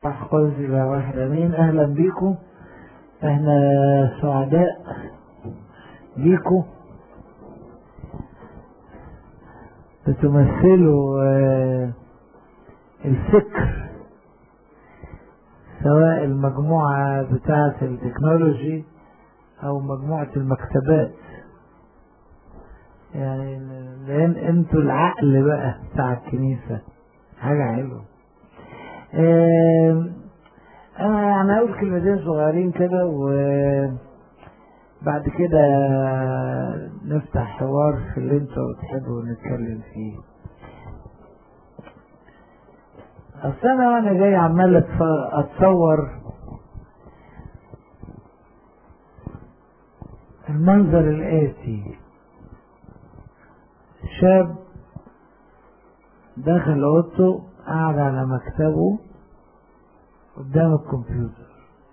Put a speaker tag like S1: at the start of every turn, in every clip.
S1: قل إلى واحد أمين أهلا بيكم احنا سعداء بيكم بتمثلوا آه، الفكر سواء المجموعة بتاعة التكنولوجي أو مجموعة المكتبات يعني لأن انتوا العقل بقى بتاع الكنيسة حاجة حلوة آه، أنا يعني أقول كلمتين صغيرين كده وبعد كده نفتح حوار في اللي انتوا بتحبوا نتكلم فيه أصل أنا وأنا جاي عمال أتف- أتصور المنظر الآتي شاب داخل أوضته قاعد على مكتبه قدام الكمبيوتر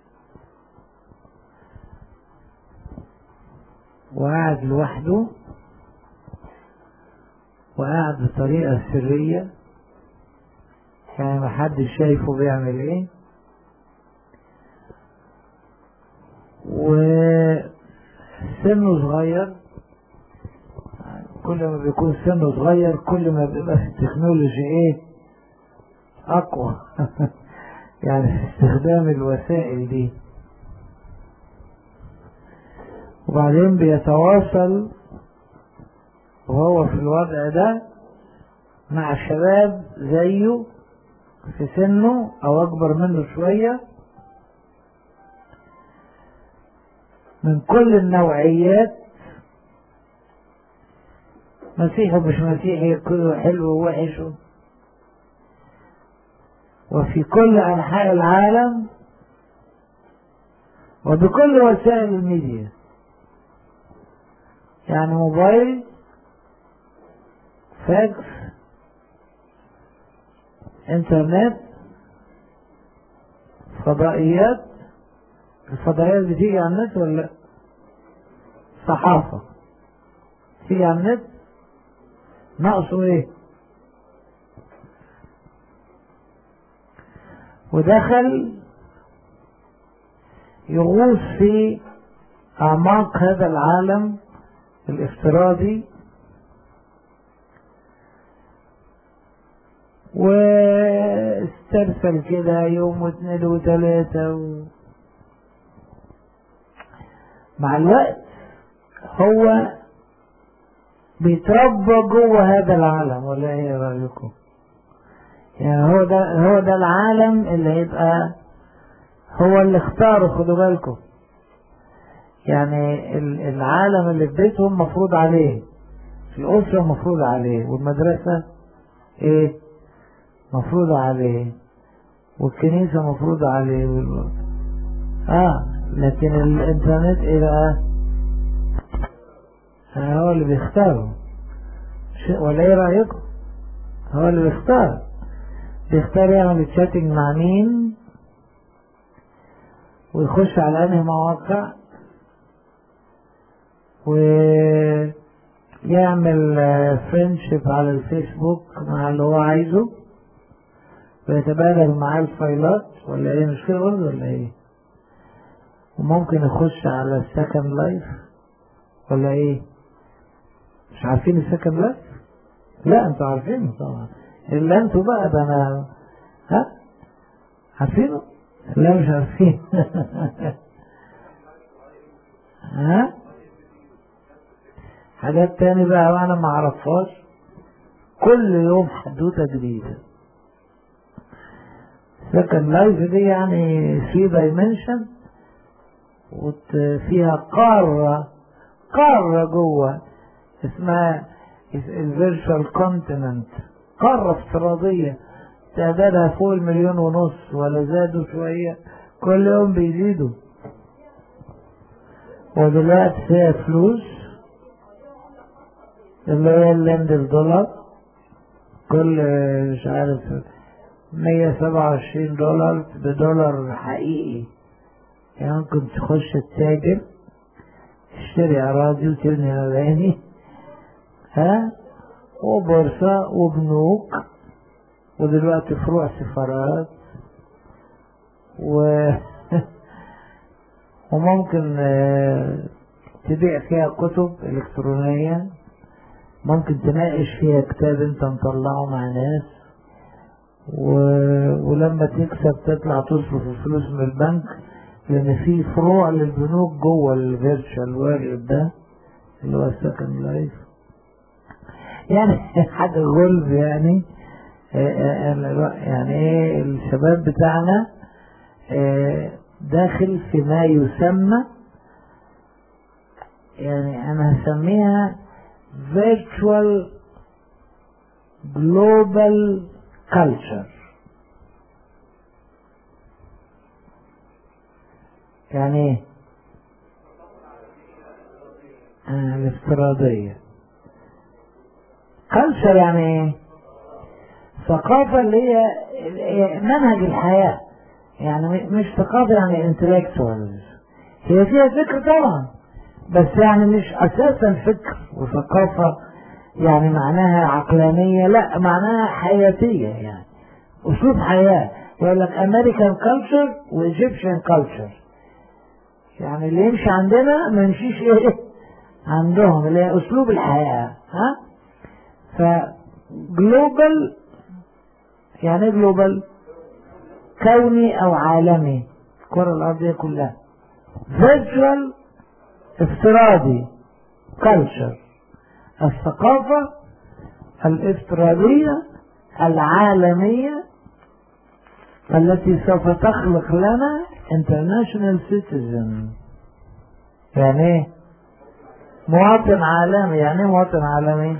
S1: وقاعد لوحده وقاعد بطريقة سرية يعني محدش شايفه بيعمل ايه وسنه صغير كل ما بيكون سنه صغير كل ما بيبقى في التكنولوجي ايه اقوى يعني في استخدام الوسائل دي وبعدين بيتواصل وهو في الوضع ده مع شباب زيه في سنه او اكبر منه شوية من كل النوعيات مسيحي ومش مسيحي كله حلو ووحش وفي كل أنحاء العالم وبكل وسائل الميديا يعني موبايل فاكس انترنت فضائيات الفضائيات بتيجي على النت ولا لا؟ صحافة تيجي على النت ناقصه ايه ودخل يغوص في أعماق هذا العالم الافتراضي واسترسل كده يوم واثنين وثلاثة و... مع الوقت هو بيتربى جوه هذا العالم ولا ايه رأيكم؟ يعني هو ده هو ده العالم اللي هيبقى هو اللي اختاره خدوا بالكم يعني ال- العالم اللي في بيتهم مفروض عليه الأسرة مفروض عليه والمدرسة ايه مفروض عليه والكنيسة مفروض عليه وال... اه لكن الانترنت ايه بقى آه، هو اللي بيختاره ش- ولا ايه رأيكم هو اللي بيختار بيختار يعمل تشاتنج مع مين ويخش على انهي مواقع ويعمل فريندشيب على الفيسبوك مع اللي هو عايزه ويتبادل معاه الفايلات ولا ايه مش كده برضه ولا ايه وممكن يخش على السكند لايف ولا ايه مش عارفين السكند لايف لا انتوا عارفينه طبعا الا انتوا بقى ده انا ها عارفينه لا مش عارفين ها حاجات تاني بقى وانا ما اعرفهاش كل يوم حدوته جديده سكند لايف دي يعني في دايمنشن وفيها قارة قارة جوه اسمها الفيرشوال كونتيننت قارة افتراضية تعدادها فوق المليون ونص ولا زادوا شوية كل يوم بيزيدوا ودلوقتي فيها فلوس اللي هي اللند الدولار كل مش عارف 127 دولار بدولار حقيقي يعني ممكن تخش التاجر تشتري أراضي وتبني مباني ها وبورصة وبنوك ودلوقتي فروع سفارات وممكن آه، تبيع فيها كتب إلكترونية ممكن تناقش فيها كتاب انت مطلعه مع ناس و... ولما تكسب تطلع تصرف الفلوس من البنك لان في فروع للبنوك جوه الفيرتشوال وورلد ده اللي هو السكند لايف يعني حاجه غلب يعني يعني ايه الشباب بتاعنا داخل في ما يسمى يعني انا هسميها virtual global culture يعني ايه آه الافتراضية culture يعني ايه ثقافة اللي هي منهج الحياة يعني مش ثقافة يعني intellectuals هي فيها فكر طبعا بس يعني مش اساسا فكر وثقافة يعني معناها عقلانية لا معناها حياتية يعني اسلوب حياة يقول لك امريكان كلتشر وايجيبشن كلتشر يعني اللي يمشي عندنا ما يمشيش ايه عندهم اللي هي اسلوب الحياة ها فجلوبال يعني جلوبال كوني او عالمي الكرة الارضية كلها فيرتشوال افتراضي كلتشر الثقافة الافتراضية العالمية التي سوف تخلق لنا international citizen يعني ايه مواطن عالمي يعني ايه مواطن عالمي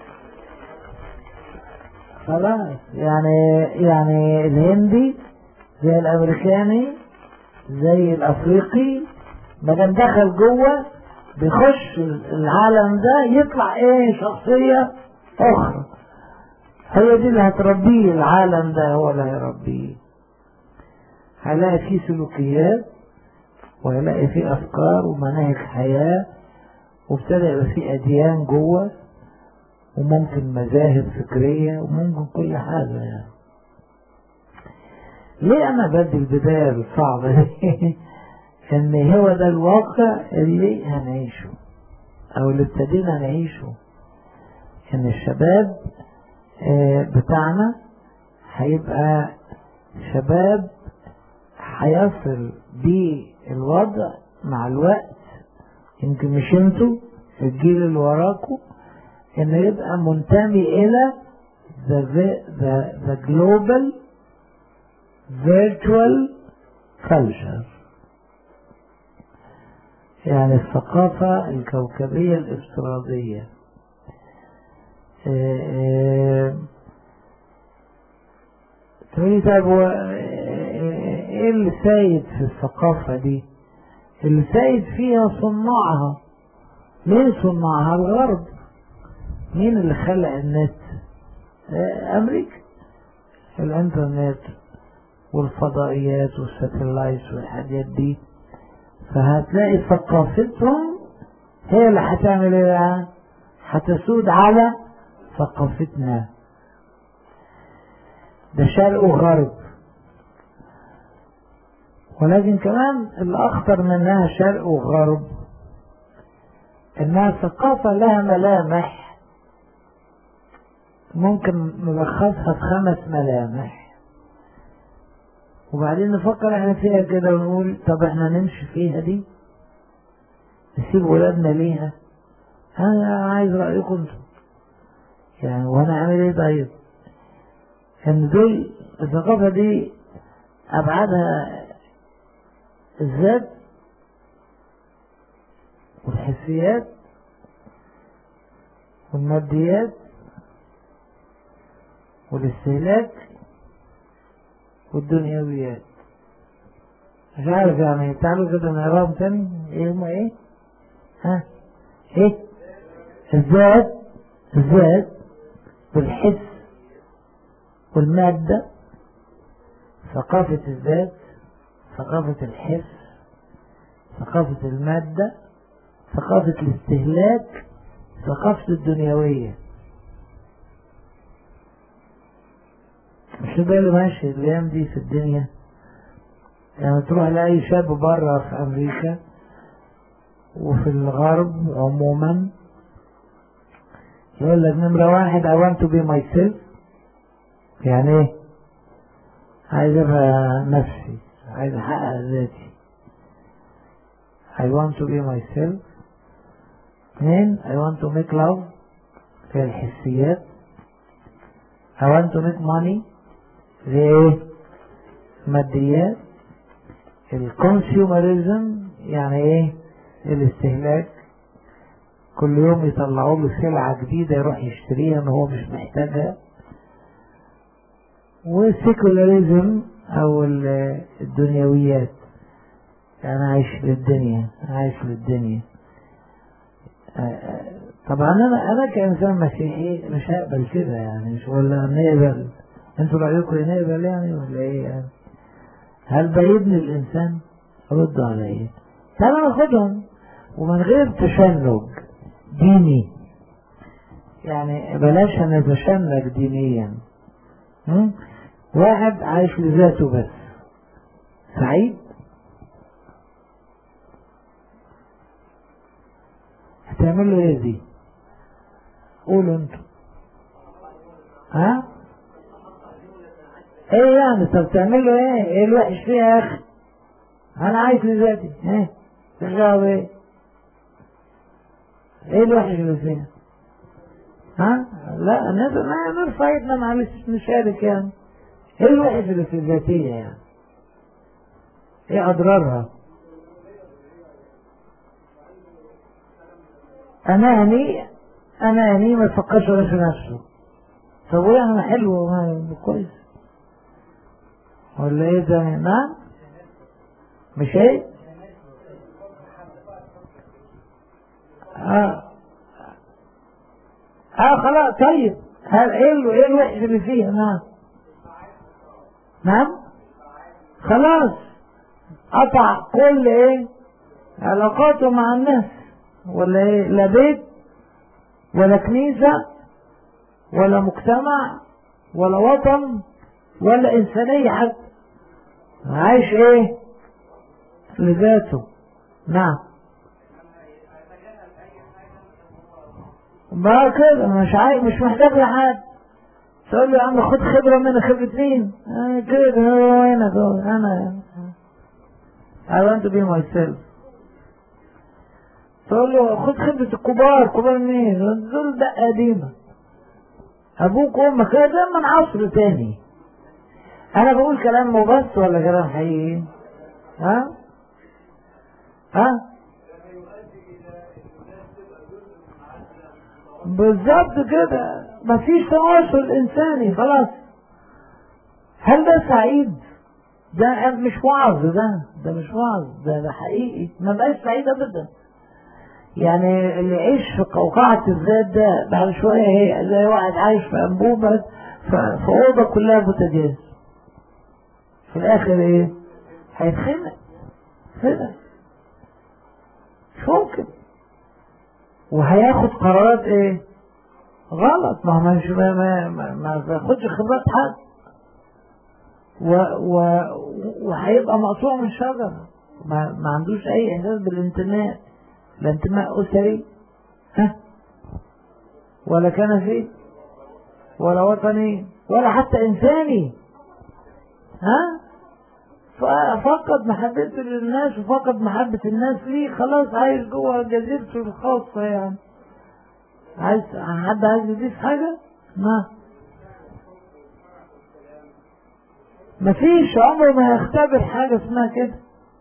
S1: خلاص يعني يعني الهندي زي الامريكاني زي الافريقي ما دام دخل جوه بيخش العالم ده يطلع ايه شخصية اخرى هي دي اللي هتربيه العالم ده هو اللي هيربيه هيلاقي فيه سلوكيات وهيلاقي فيه افكار ومناهج حياة وابتدى يبقى فيه اديان جوه وممكن مذاهب فكرية وممكن كل حاجة يعني ليه انا بدي البداية الصعبة دي ان هو ده الواقع اللي هنعيشه او اللي ابتدينا نعيشه ان الشباب بتاعنا هيبقى شباب هيصل بالوضع مع الوقت يمكن مش انتوا الجيل اللي وراكوا انه يبقى منتمي الى the, the, the global virtual culture يعني الثقافة الكوكبية الافتراضية تقولي طيب هو ايه اللي سايد في الثقافة دي اللي سايد فيها صناعها مين صناعها الغرب مين اللي خلق النت امريكا الانترنت والفضائيات والساتلايت والحاجات دي فهتلاقي ثقافتهم هي اللي هتعمل ايه هتسود على ثقافتنا ده شرق وغرب ولكن كمان الأخطر منها شرق وغرب إنها ثقافة لها ملامح ممكن نلخصها في خمس ملامح وبعدين نفكر احنا فيها كده ونقول طب احنا نمشي فيها دي نسيب ولادنا ليها انا عايز رأيكم انتم يعني وانا عامل ايه طيب ان دول الثقافة دي ابعادها الذات والحسيات والماديات والاستهلاك والدنيويات مش عارف يعني تعالوا كده نقراهم تاني ايه هما ايه ها ايه الذات الذات والحس والمادة ثقافة الذات ثقافة الحس ثقافة المادة ثقافة الاستهلاك ثقافة الدنيوية مش ده اللي ماشي الايام دي في الدنيا يعني تروح لأي شاب بره في أمريكا وفي الغرب عموما يقول لك نمرة واحد I want to be myself يعني ايه عايز ابقى نفسي عايز احقق ذاتي I want to be myself اثنين I want to make love في الحسيات I want to make money زي ايه ماديات الكونسيومرزم يعني ايه الاستهلاك كل يوم يطلعوا له سلعة جديدة يروح يشتريها ان هو مش محتاجها والسيكولاريزم او الدنيويات يعني عايش للدنيا عايش للدنيا طبعا انا انا كانسان مسيحي مش هقبل كده يعني مش ولا نقبل انتوا رايكم نقبل يعني ولا ايه يعني هل ده يبني الانسان ردوا عليا تعالوا ناخدهم ومن غير تشنج ديني يعني بلاش نتشنج دينيا واحد عايش لذاته بس سعيد هتعملوا ايه دي قولوا انتوا ها ايه يعني طب تعملوا ايه ايه الوحش فيها يا اخي انا عايش لذاتي ايه تشغلوا ايه ايه الوحش اللي فيها ها لا ما نرفع ايدنا معلش نشارك يعني ايه الوحش اللي في الذاتية يعني ايه اضرارها اناني اناني ما تفكرش غير في نفسه طب وايه انا حلو كويس ولا ايه ده نعم مش ايه اه اه خلاص طيب هل ايه ايه الوحش اللي فيها نعم نعم خلاص قطع كل ايه علاقاته مع الناس ولا ايه لا بيت ولا كنيسة ولا مجتمع ولا وطن ولا انسانية حتى عايش ايه لذاته نعم بقى كده مش عايز مش محتاج لحد تقول له يا عم خد خبرة من خبرة مين آه كده هو هنا كده انا I want to be myself تقول له خد خبرة الكبار كبار مين دول ده قديمة ابوك وامك ده من عصر تاني انا بقول كلام مبث ولا كلام حقيقي ها ها بالظبط كده مفيش تواصل انساني خلاص هل ده سعيد ده مش وعظ ده ده مش وعظ ده ده حقيقي ما بقاش سعيد ابدا يعني اللي يعيش في قوقعة الذات ده بعد شوية هي زي واحد عايش في أنبوبة في أوضة كلها بوتاجاز في الآخر إيه؟ هيتخنق خنق مش ممكن وهياخد قرارات إيه؟ غلط ما هو مش ما ما ما, ما بياخدش خبرات حد و و وهيبقى مقطوع من شجرة ما, ما عندوش أي إحساس بالانتماء لا انتماء أسري ها ولا كنفي ولا وطني ولا حتى إنساني ها ففقد محبته للناس وفقد محبة الناس ليه خلاص عايش جوه جزيرته الخاصة يعني عايز حد عايز يضيف حاجة؟ ما مفيش عمره ما هيختبر حاجة اسمها كده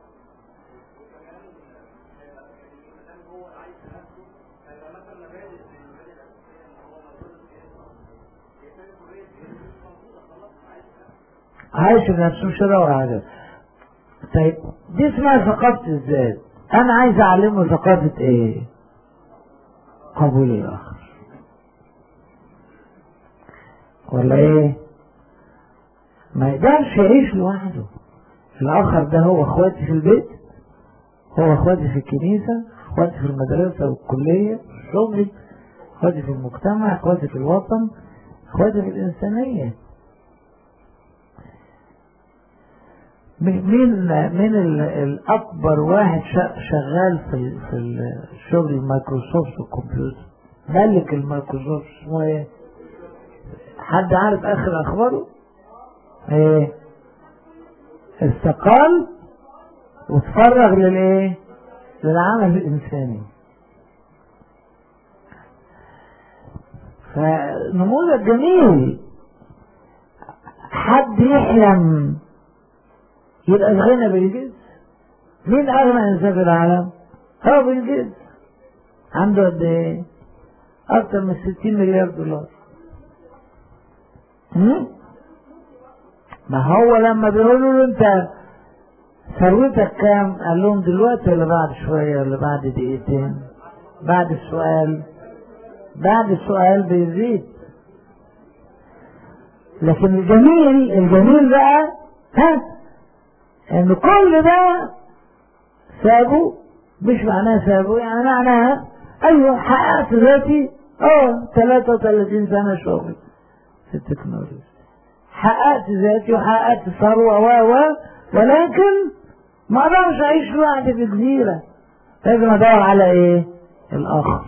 S1: عايش لنفسه مش هدور على طيب دي اسمها ثقافة الذات انا عايز اعلمه ثقافة ايه قبول الاخر ولا ايه ما يقدرش يعيش لوحده الاخر ده هو اخواتي في البيت هو اخواتي في الكنيسة اخواتي في المدرسة والكلية شغلي اخواتي في المجتمع اخواتي في الوطن اخواتي في الانسانية مين مين الاكبر واحد شغال في في الشغل المايكروسوفت الكمبيوتر ملك المايكروسوفت اسمه ايه حد عارف اخر اخباره ايه استقال وتفرغ للايه للعمل الانساني فنموذج جميل حد يحلم يبقى الغنى بالجنس مين اغنى انسان في العالم هو بالجنس عنده قد ايه اكتر من 60 مليار دولار ما هو لما بيقولوا له انت ثروتك كام قال لهم دلوقتي ولا بعد شويه ولا بعد دقيقتين بعد السؤال بعد السؤال بيزيد لكن الجميل الجميل بقى ها ان كل ده سابه مش معناه سابه يعني معناها ايوه حققت ذاتي اه 33 سنه شغل في التكنولوجيا حققت ذاتي وحققت ثروه و و ولكن ما اقدرش اعيش لوحدي في جزيره لازم ادور على ايه؟ الاخر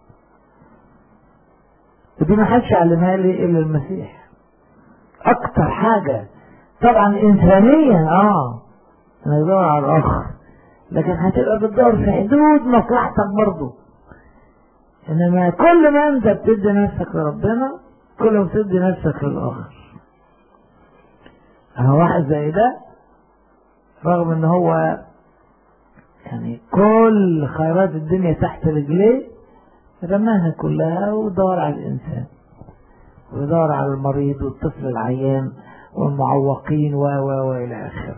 S1: ودي ما حدش علمها لي الا المسيح اكتر حاجه طبعا انسانيا اه انا ادور على الاخر لكن هتبقى بتدور في حدود مصلحتك برضه انما كل ما انت بتدي نفسك لربنا كل ما بتدي نفسك للاخر انا واحد زي ده رغم ان هو يعني كل خيرات الدنيا تحت رجليه رماها كلها ودور على الانسان ويدور على المريض والطفل العيان والمعوقين و و والى اخره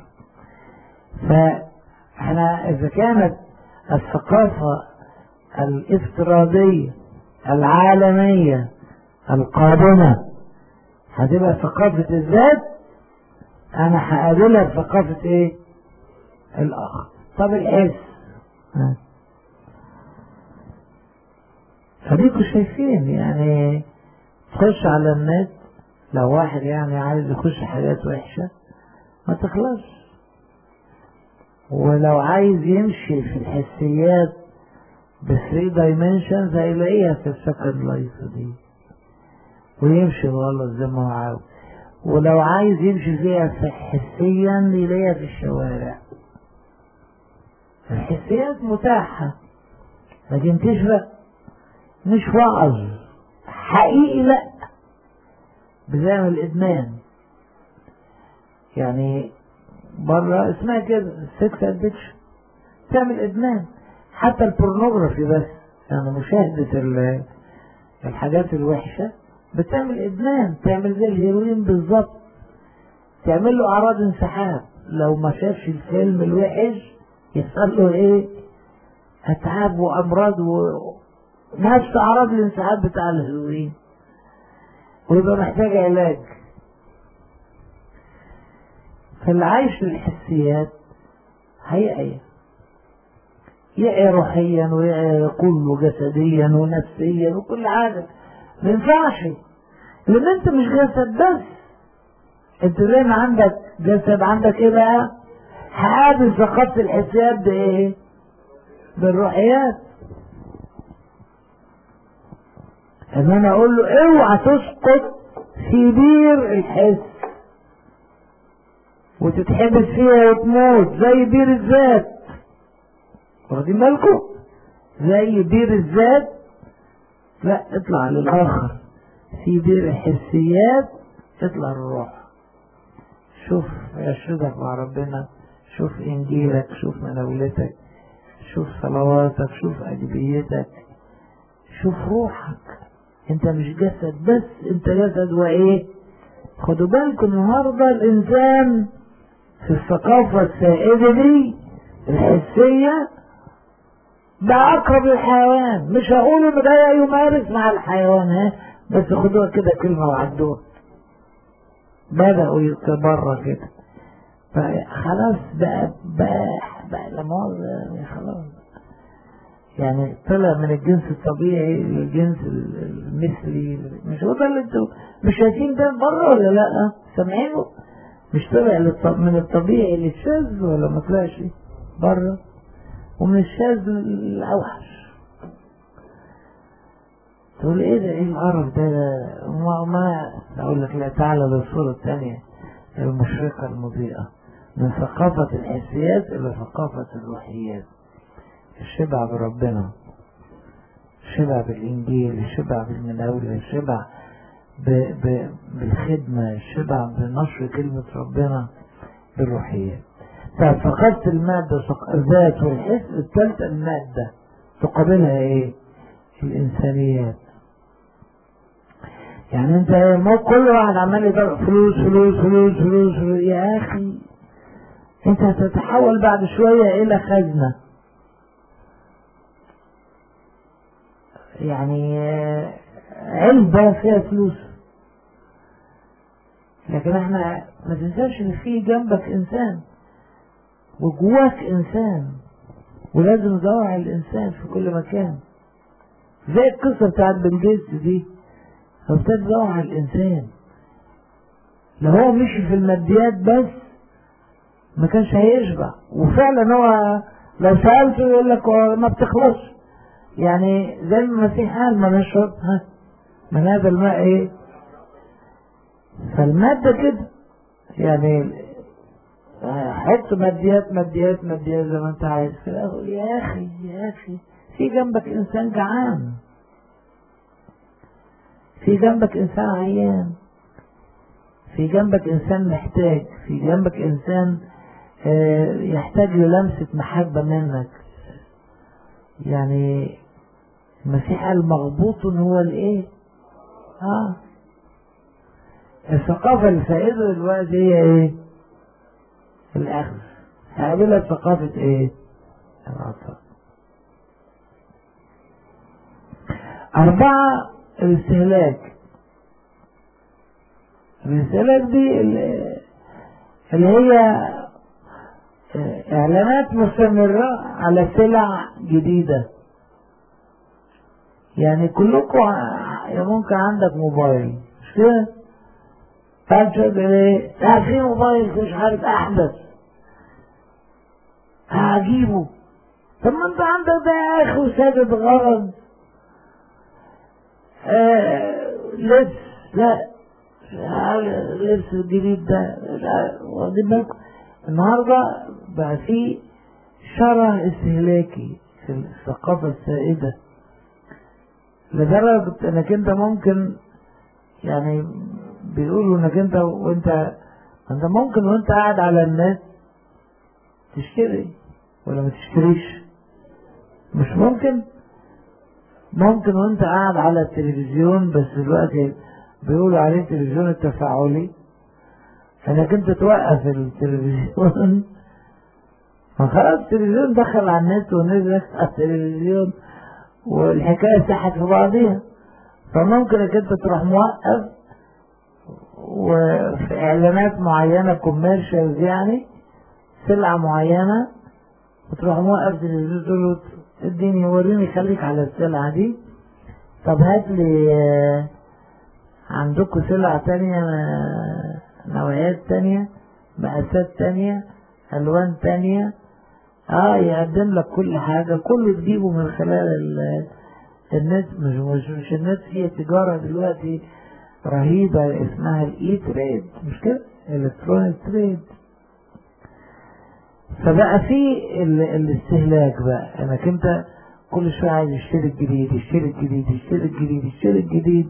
S1: فاحنا اذا كانت الثقافه الافتراضيه العالميه القادمه هتبقى ثقافه الذات انا هقابلها بثقافه ايه الاخر طب الحس خليكوا شايفين يعني تخش على النت لو واحد يعني عايز يخش حاجات وحشة ما تخلص ولو عايز يمشي في الحسيات بثري دايمنشنز هيلاقيها في السكند لايف دي ويمشي غلط زي ما هو عاوز ولو عايز يمشي فيها حسيا يلاقيها في الشوارع الحسيات متاحة لكن تشبه مش وعظ حقيقي لا بزعم الادمان يعني بره اسمها كده السكس ادكشن تعمل ادمان حتى البورنوغرافي بس يعني مشاهدة الحاجات الوحشة بتعمل ادمان تعمل زي الهيروين بالظبط تعمل له اعراض انسحاب لو ما شافش الفيلم الوحش يحصل له ايه اتعاب وامراض و... نفس اعراض الانسحاب بتاع الهيروين ويبقى محتاج علاج فاللي عايش للحسيات هيعي يعي روحيا ويعي كله جسديا ونفسيا وكل حاجه ما ينفعش لان انت مش جسد بس انت زي ما عندك جسد عندك ايه بقى هقابل ثقافه الحسيات بايه بالروحيات ان انا اقول له اوعى تسقط في بير الحس وتتحبس فيها وتموت زي بير الذات واخدين بالكم زي بير الذات لا اطلع للاخر في بير الحسيات اطلع للروح شوف عشرتك مع ربنا شوف انجيلك شوف مناولتك شوف صلواتك شوف اجبيتك شوف روحك انت مش جسد بس انت جسد وايه خدوا بالكم النهارده الانسان في الثقافه السائده دي الحسيه ده اقرب للحيوان مش هقول انه ده يمارس مع الحيوان ها بس خدوها كده كلمه وعدوها بدأوا يتبرى كده خلاص بقى بقى بقى لا مؤاخذة خلاص يعني طلع من الجنس الطبيعي للجنس المثلي مش هو ده اللي انتوا مش شايفين ده بره ولا لا سامعينه مش طلع للط- من الطبيعي للشاذ ولا ما طلعش بره ومن الشاذ للأوحش تقول ايه ده ايه القرف ده ده ما, ما اقول لك لا تعالى للصورة الثانية المشرقة المضيئة من ثقافة الحسيات إلى ثقافة الروحيات الشبع بربنا الشبع بالإنجيل الشبع بالمناولة الشبع ب... ب... بالخدمة الشبع بنشر كلمة ربنا بالروحيات طيب ثقافة المادة ثق- الذات والحس الثالثة المادة تقابلها ايه؟ الإنسانيات يعني انت ما كل واحد عمال يدور فلوس فلوس فلوس فلوس, فلوس. يا اخي انت هتتحول بعد شوية الى خزنة يعني آه، علبة فيها فلوس لكن احنا ما تنساش ان في جنبك انسان وجواك انسان ولازم ندور على الانسان في كل مكان زي القصة بتاعت بن جيتس دي هو ابتدى يدور على الانسان لو هو مشي في الماديات بس ما كانش هيشبع وفعلا هو لو سألته يقول لك هو ما بتخلصش يعني زي ما المسيح قال ما نشرب ها من هذا الماء ايه فالمادة كده يعني حط ماديات ماديات ماديات زي ما انت عايز في الآخر يا اخي يا اخي في جنبك انسان جعان في جنبك انسان عيان في جنبك انسان محتاج في جنبك انسان آه، يحتاج للمسة محبة منك يعني المسيح قال مغبوط هو الايه اه الثقافة السائدة دلوقتي هي ايه الاخذ هقابلها ثقافة ايه العطاء أربعة الاستهلاك الاستهلاك دي ال- اللي هي إعلانات مستمرة على سلع جديدة يعني كلكم ع- ممكن عندك موبايل مش كده؟ تعال تشوف ايه؟ لا في موبايل مش عارف أحدث هجيبه طب ما انت عندك ده يا اخي وسادة غرض آه لبس لا مش عارف اللبس الجديد ده مش عارف واخدين بالكم النهارده بقى في شره استهلاكي في الثقافة السائدة لدرجة انك انت ممكن يعني بيقولوا انك انت وانت انت ممكن وانت قاعد على النت تشتري ولا ما تشتريش مش ممكن ممكن وانت قاعد على التلفزيون بس دلوقتي بيقولوا عليه التلفزيون التفاعلي انك انت توقف التلفزيون ما خلاص التلفزيون دخل على النت ونزل على التلفزيون والحكاية ساحت في بعضيها فممكن انك انت تروح موقف وفي اعلانات معينة كوميرشالز يعني سلعة معينة وتروح موقف تلفزيون تقول له اديني وريني خليك على السلعة دي طب هات لي آه، عندكم سلع تانية آه، نوعيات تانية مقاسات تانية ألوان تانية اه يقدم لك كل حاجة كله تجيبه من خلال ال- النت مش مش, مش النت فيه تجارة دلوقتي رهيبة اسمها الاي تريد مش كده الكترونيك تريد فبقى في ال- الاستهلاك بقى انك انت كل شوية عايز يشتري الجديد يشتري الجديد يشتري الجديد يشتري الجديد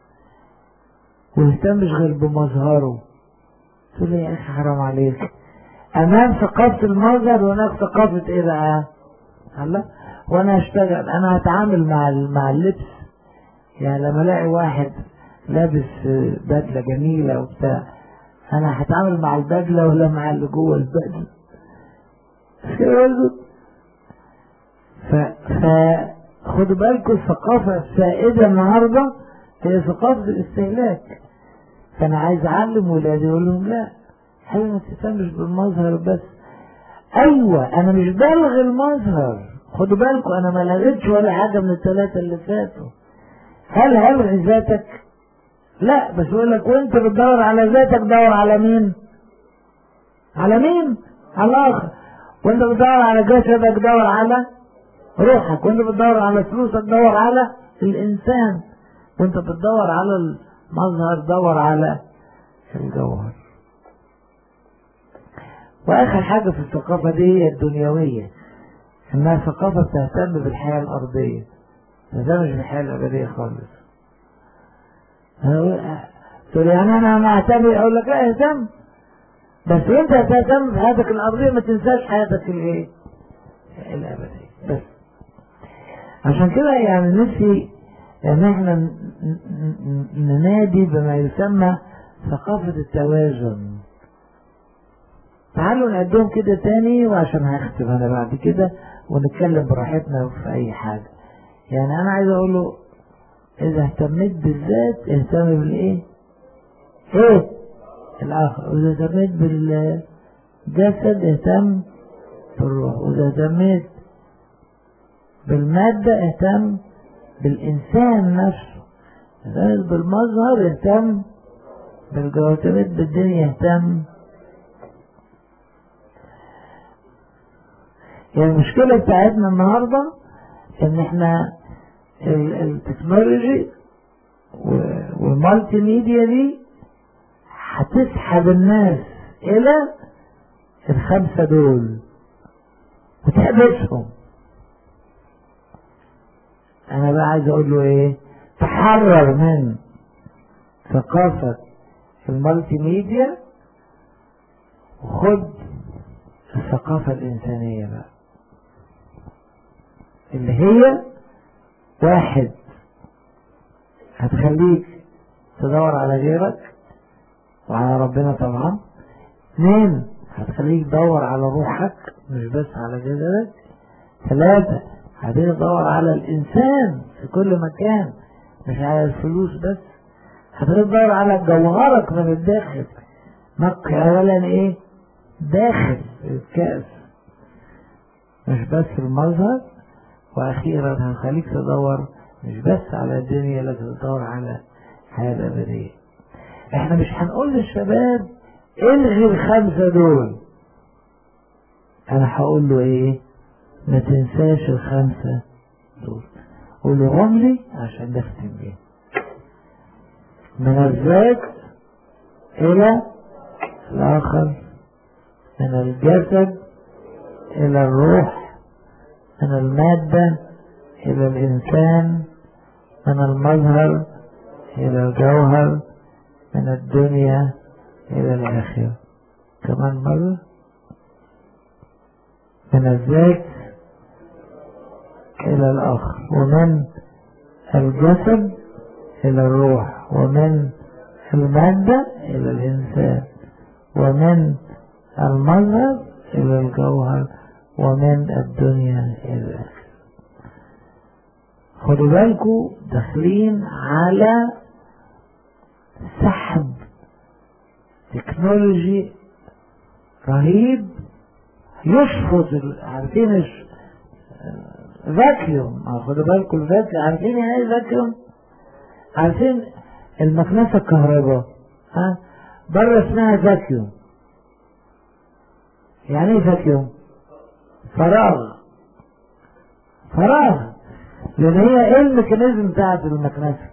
S1: ويهتمش غير بمظهره تقول لي يا اخي حرام عليك امام ثقافة المظهر هناك ثقافة ايه بقى الله وانا هشتغل انا هتعامل مع ال- مع اللبس يعني لما الاقي واحد لابس بدلة جميلة وبتاع انا هتعامل مع البدلة ولا مع اللي جوه البدلة مش كده برضه؟ ف ف خدوا بالكم الثقافة السائدة النهاردة هي ثقافة الاستهلاك فأنا عايز أعلم ولادي أقول لهم لا حاجة ما تهتمش بالمظهر بس أيوة أنا مش بلغي المظهر خدوا بالكم أنا ما لغيتش ولا حاجة من الثلاثة اللي فاتوا هل هلغي ذاتك؟ لا بس يقول لك وأنت بتدور على ذاتك دور على مين؟ على مين على الاخر وانت بتدور على جسدك دور على روحك وانت بتدور على فلوسك دور على الانسان وانت بتدور على المظهر دور على الجوهر واخر حاجة في الثقافة دي هي الدنيوية انها ثقافة تهتم بالحياة الارضية ما تهتمش بالحياة الابدية خالص تقول يعني انا ما اهتم اقول لك لا اهتم بس انت تهتم بحياتك الارضية ما تنساش حياتك الايه الابدية بس عشان كده يعني نفسي ان احنا ننادي بما يسمى ثقافة التوازن تعالوا نقدم كده تاني وعشان هختم انا بعد كده ونتكلم براحتنا في اي حاجة يعني انا عايز اقول له اذا اهتميت بالذات اهتم بالايه ايه الاخر واذا اهتميت بالجسد اهتم بالروح واذا اهتميت بالمادة اهتم بالإنسان نفسه اهتمت بالمظهر اهتم بالجوهر اهتمت بالدنيا اهتم يعني المشكلة بتاعتنا النهاردة ان احنا التكنولوجي والمالتي ميديا دي هتسحب الناس الى الخمسة دول وتحبسهم انا بقى عايز اقول له ايه تحرر من ثقافة المالتي ميديا وخد الثقافة الإنسانية بقى اللي هي واحد هتخليك تدور على غيرك وعلى ربنا طبعا اثنين هتخليك تدور على روحك مش بس على جسدك ثلاثة هتبتدي تدور على الإنسان في كل مكان مش على الفلوس بس هتبتدي تدور على جوهرك من الداخل نقي أولا إيه داخل الكأس مش بس المظهر وأخيرا هنخليك تدور مش بس على الدنيا لكن تدور على الحياة الأبدية احنا مش هنقول للشباب الغي الخمسة دول انا هقول له ايه ما تنساش الخمسة دول قولهم لي عشان نختم بيه من الذات إلى الآخر من الجسد إلى الروح من المادة إلى الإنسان من المظهر إلى الجوهر من الدنيا إلى الآخرة كمان مرة من الذات إلى الآخر ومن الجسد إلى الروح ومن المادة إلى الإنسان ومن المظهر إلى الجوهر ومن الدنيا إلى الآخر خدوا بالكم داخلين على سحب تكنولوجي رهيب يشفط عارفين فاكيوم خدوا بالكم الفاكيوم عارفين يعني ايه فاكيوم عارفين المكنسة الكهرباء ها بره اسمها فاكيوم يعني ايه فاكيوم فراغ فراغ لان هي ايه الميكانيزم بتاعت المكنسة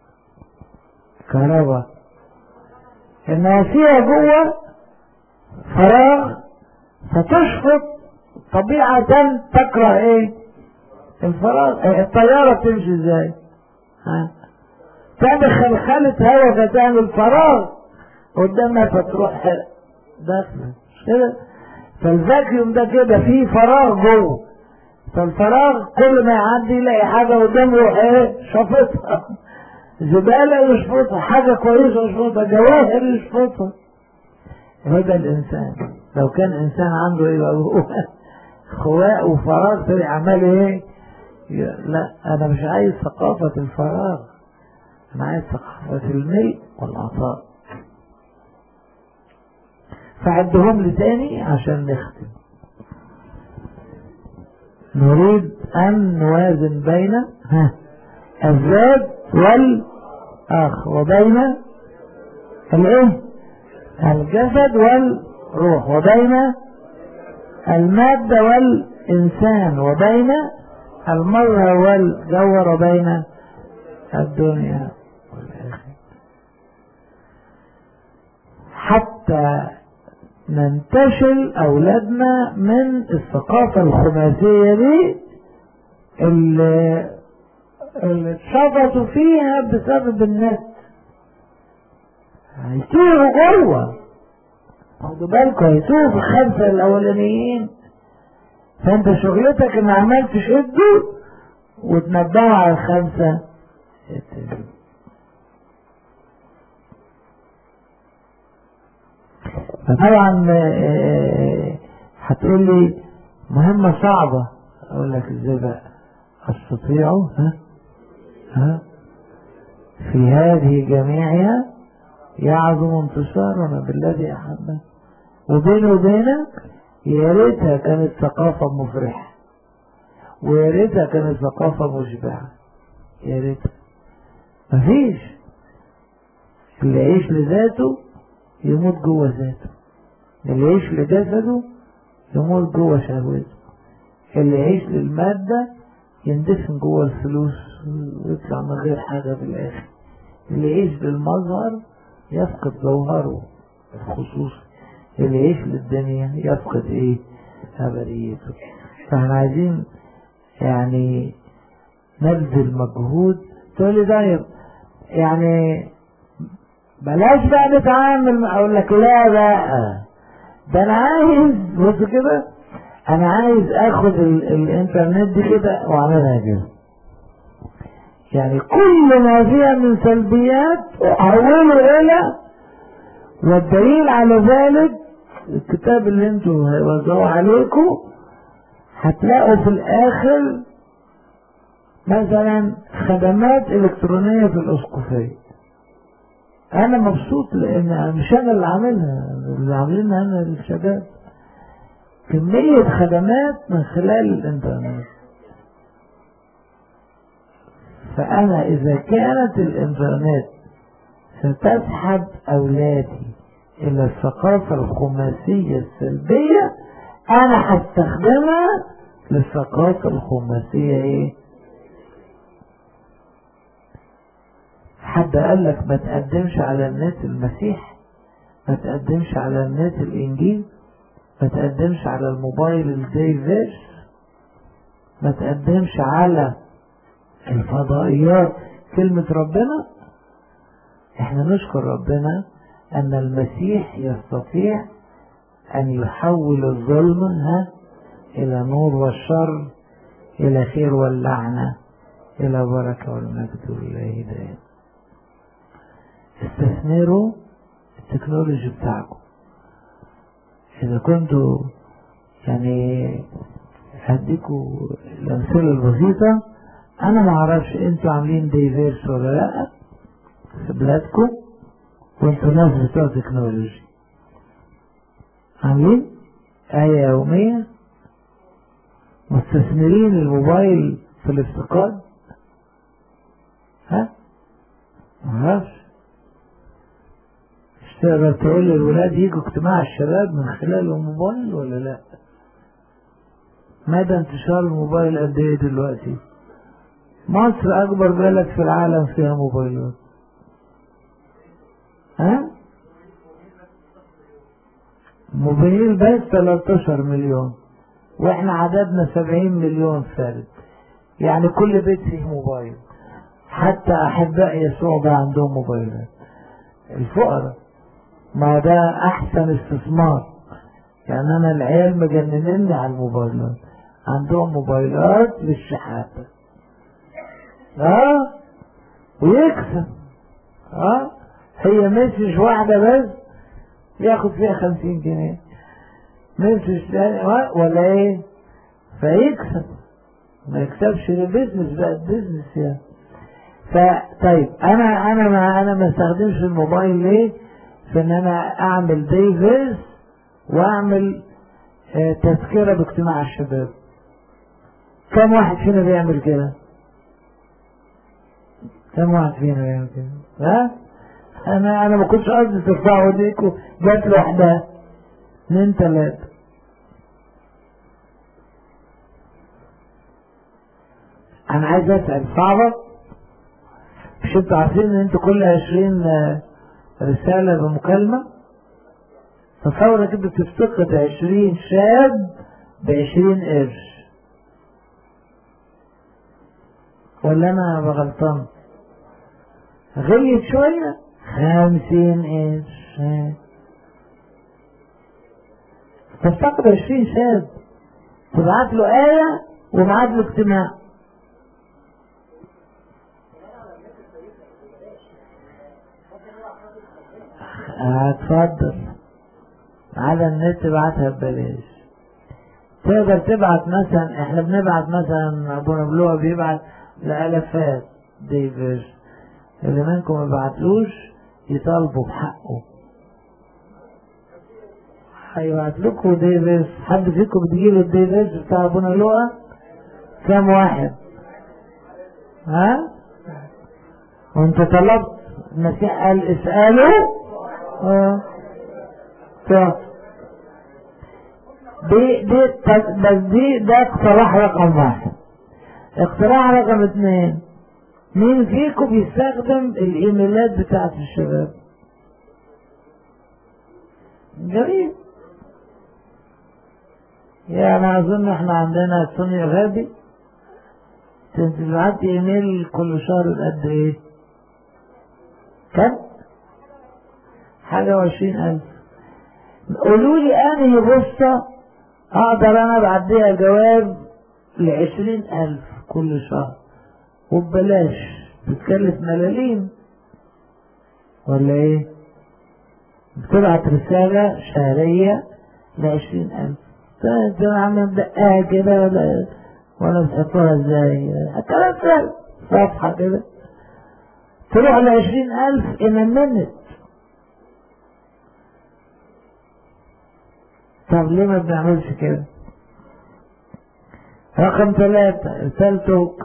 S1: كهرباء انها فيها جوه فراغ فتشفط طبيعة تكره ايه الفراغ الطيارة بتمشي ازاي ها تعمل خلخلة هواء فتعمل فراغ قدامها فتروح داخلة مش كده فالفاكيوم ده كده فيه فراغ جوه فالفراغ كل ما يعدي يلاقي حاجة قدامه يروح ايه شافطها زبالة يشفطها حاجة كويسة يشفطها جواهر يشفطها هذا الإنسان لو كان إنسان عنده يبقى هو خواء وفراغ تبقى عمال ايه لا أنا مش عايز ثقافة الفراغ أنا عايز ثقافة الملء والعطاء فعدهم لي تاني عشان نختم نريد أن نوازن بين ها الذات والآخر وبين الايه الجسد وال روح وبين المادة والإنسان وبين المظهر والجوهر وبين الدنيا والآخرة حتى ننتشل أولادنا من الثقافة الخماسية دي اللي, اللي اتشفطوا فيها بسبب النت هيتوهوا جوه خدوا بالكم هيتوهوا في الخمسة الأولانيين فأنت شغلتك إن عمال تشدوا وتنبهوا على الخمسة التانيين فطبعا هتقول لي مهمة صعبة اقول لك ازاي بقى استطيع ها ها في هذه جميعها يعظم انتصارنا بالذي احبنا وبيني وبينك يا ريتها كانت ثقافة مفرحة ويا ريتها كانت ثقافة مشبعة يا ريتها مفيش اللي يعيش لذاته يموت جوه ذاته اللي يعيش لجسده يموت جوه شهوته اللي يعيش للمادة يندفن جوه الفلوس ويطلع من غير حاجة في الآخر اللي يعيش للمظهر يفقد جوهره الخصوصي اللي يعيش للدنيا يفقد ايه أبديته فاحنا عايزين يعني نبذل مجهود تقول لي طيب يعني بلاش بقى نتعامل اقول لك لا بقى ده انا عايز بص كده انا عايز اخد ال الانترنت دي كده واعملها كده يعني كل ما فيها من سلبيات احوله الى والدليل على ذلك الكتاب اللي انتوا هيوزعوه عليكم هتلاقوا في الاخر مثلا خدمات الكترونيه في الاسقفيه انا مبسوط لان مش انا اللي عاملها اللي عاملينها انا الشباب كمية خدمات من خلال الانترنت فانا اذا كانت الانترنت ستسحب اولادي الى الثقافة الخماسية السلبية انا هستخدمها للثقافة الخماسية ايه حد قال لك ما تقدمش على النت المسيح ما تقدمش على النت الانجيل ما تقدمش على الموبايل الزي فيش ما تقدمش على الفضائيات كلمة ربنا احنا نشكر ربنا ان المسيح يستطيع ان يحول الظلم ها الى نور والشر الى خير واللعنة الى بركة والمجد والله دائما استثمروا التكنولوجي بتاعكم اذا كنتوا يعني هديكوا الامثله البسيطه انا ما اعرفش انتوا عاملين ديفيرس ولا لا في بلادكم وانتوا ناس بتوع تكنولوجي عاملين آية يومية مستثمرين الموبايل في الافتقاد ها ما اعرفش تقدر تقول للولاد يجوا اجتماع الشباب من خلال الموبايل ولا لا مدى انتشار الموبايل قد ايه دلوقتي مصر اكبر بلد في العالم فيها موبايلات ها موبايل بس 13 مليون واحنا عددنا 70 مليون فرد يعني كل بيت فيه موبايل حتى احباء يسوع بقى عندهم موبايلات الفقراء ما ده احسن استثمار يعني انا العيال مجننني على الموبايلات عندهم موبايلات للشحاتة اه ويكسب اه هي مسج واحدة بس ياخد فيها خمسين جنيه مسج تاني ولا ايه فيكسب ما يكسبش البيزنس بقى البيزنس يعني فطيب انا انا ما انا ما استخدمش الموبايل ليه في ان انا اعمل ديفيز واعمل آه تذكرة باجتماع الشباب كم واحد فينا بيعمل كده كم واحد فينا بيعمل كده ها انا انا ما كنتش قصدي ترفعوا ايديكم جت لوحدها اتنين تلاتة انا عايز اسأل صعبة مش انتوا عارفين ان انتوا كل عشرين رسالة بمكالمة تصور انك انت بتفتقد عشرين شاب بعشرين قرش ولا انا بغلطان غليت شوية خمسين قرش تفتقد عشرين شاب تبعت له آية ومعاد له اجتماع اتفضل على النت ابعتها ببلاش تقدر تبعت مثلا احنا بنبعت مثلا ابونا بلوع بيبعت لالافات ديفيرز اللي منكم ما يبعتلوش يطالبوا بحقه هيبعت لكم ديفيز حد فيكم بتجيله الديفيز بتاع ابونا لؤى كام واحد ها وانت طلبت المسيح قال اسأله اه طب دي دي بس دي ده اقتراح رقم واحد اقتراح رقم اثنين مين فيكم بيستخدم الايميلات بتاعت الشباب جميل يعني اظن احنا عندنا سوني غابي تبعت ايميل كل شهر قد ايه كم حاجة وعشرين الف قولوا لي انهي بصة اقدر انا ابعت بيها جواب لعشرين الف كل شهر وببلاش بتكلف ملاليم ولا ايه بتبعت رسالة شهرية لعشرين ألف انت عم مدقاها كده ولا ولا بتحطوها ازاي كلام سهل صفحة كده تروح لعشرين ألف in a minute طب ليه ما بنعملش كده رقم ثلاثة رسالتك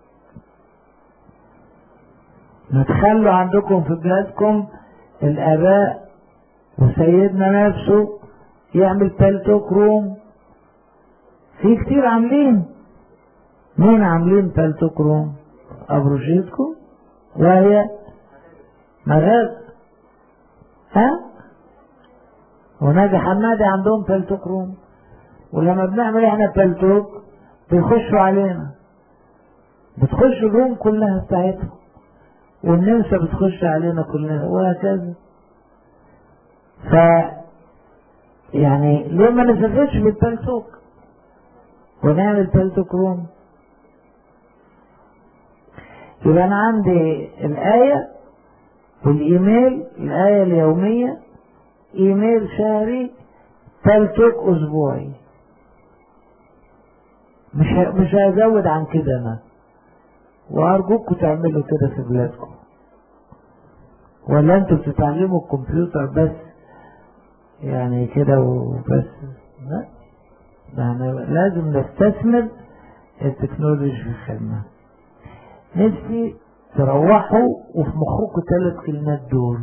S1: ما تخلوا عندكم في بلادكم الآباء وسيدنا نفسه يعمل تلتوك روم في كتير عاملين مين عاملين تلتوك روم أبروشيتكم وهي مغاد ها ونادي حمادي عندهم تلتوك روم ولما بنعمل احنا تلتوك بيخشوا علينا بتخش الروم كلها بتاعتهم والنمسا بتخش علينا كلنا وهكذا ف يعني ليه ما نسافرش بالتلتوك ونعمل تلتوك روم يبقى انا عندي الآية والإيميل الآية اليومية إيميل شهري تلتوك أسبوعي مش مش هزود عن كده أنا وأرجوكم تعملوا كده في بلادكم ولا أنتوا بتتعلموا الكمبيوتر بس يعني كده وبس لا يعني لازم نستثمر التكنولوجي في الخدمة نفسي تروحوا وفي مخكم ثلاث كلمات دول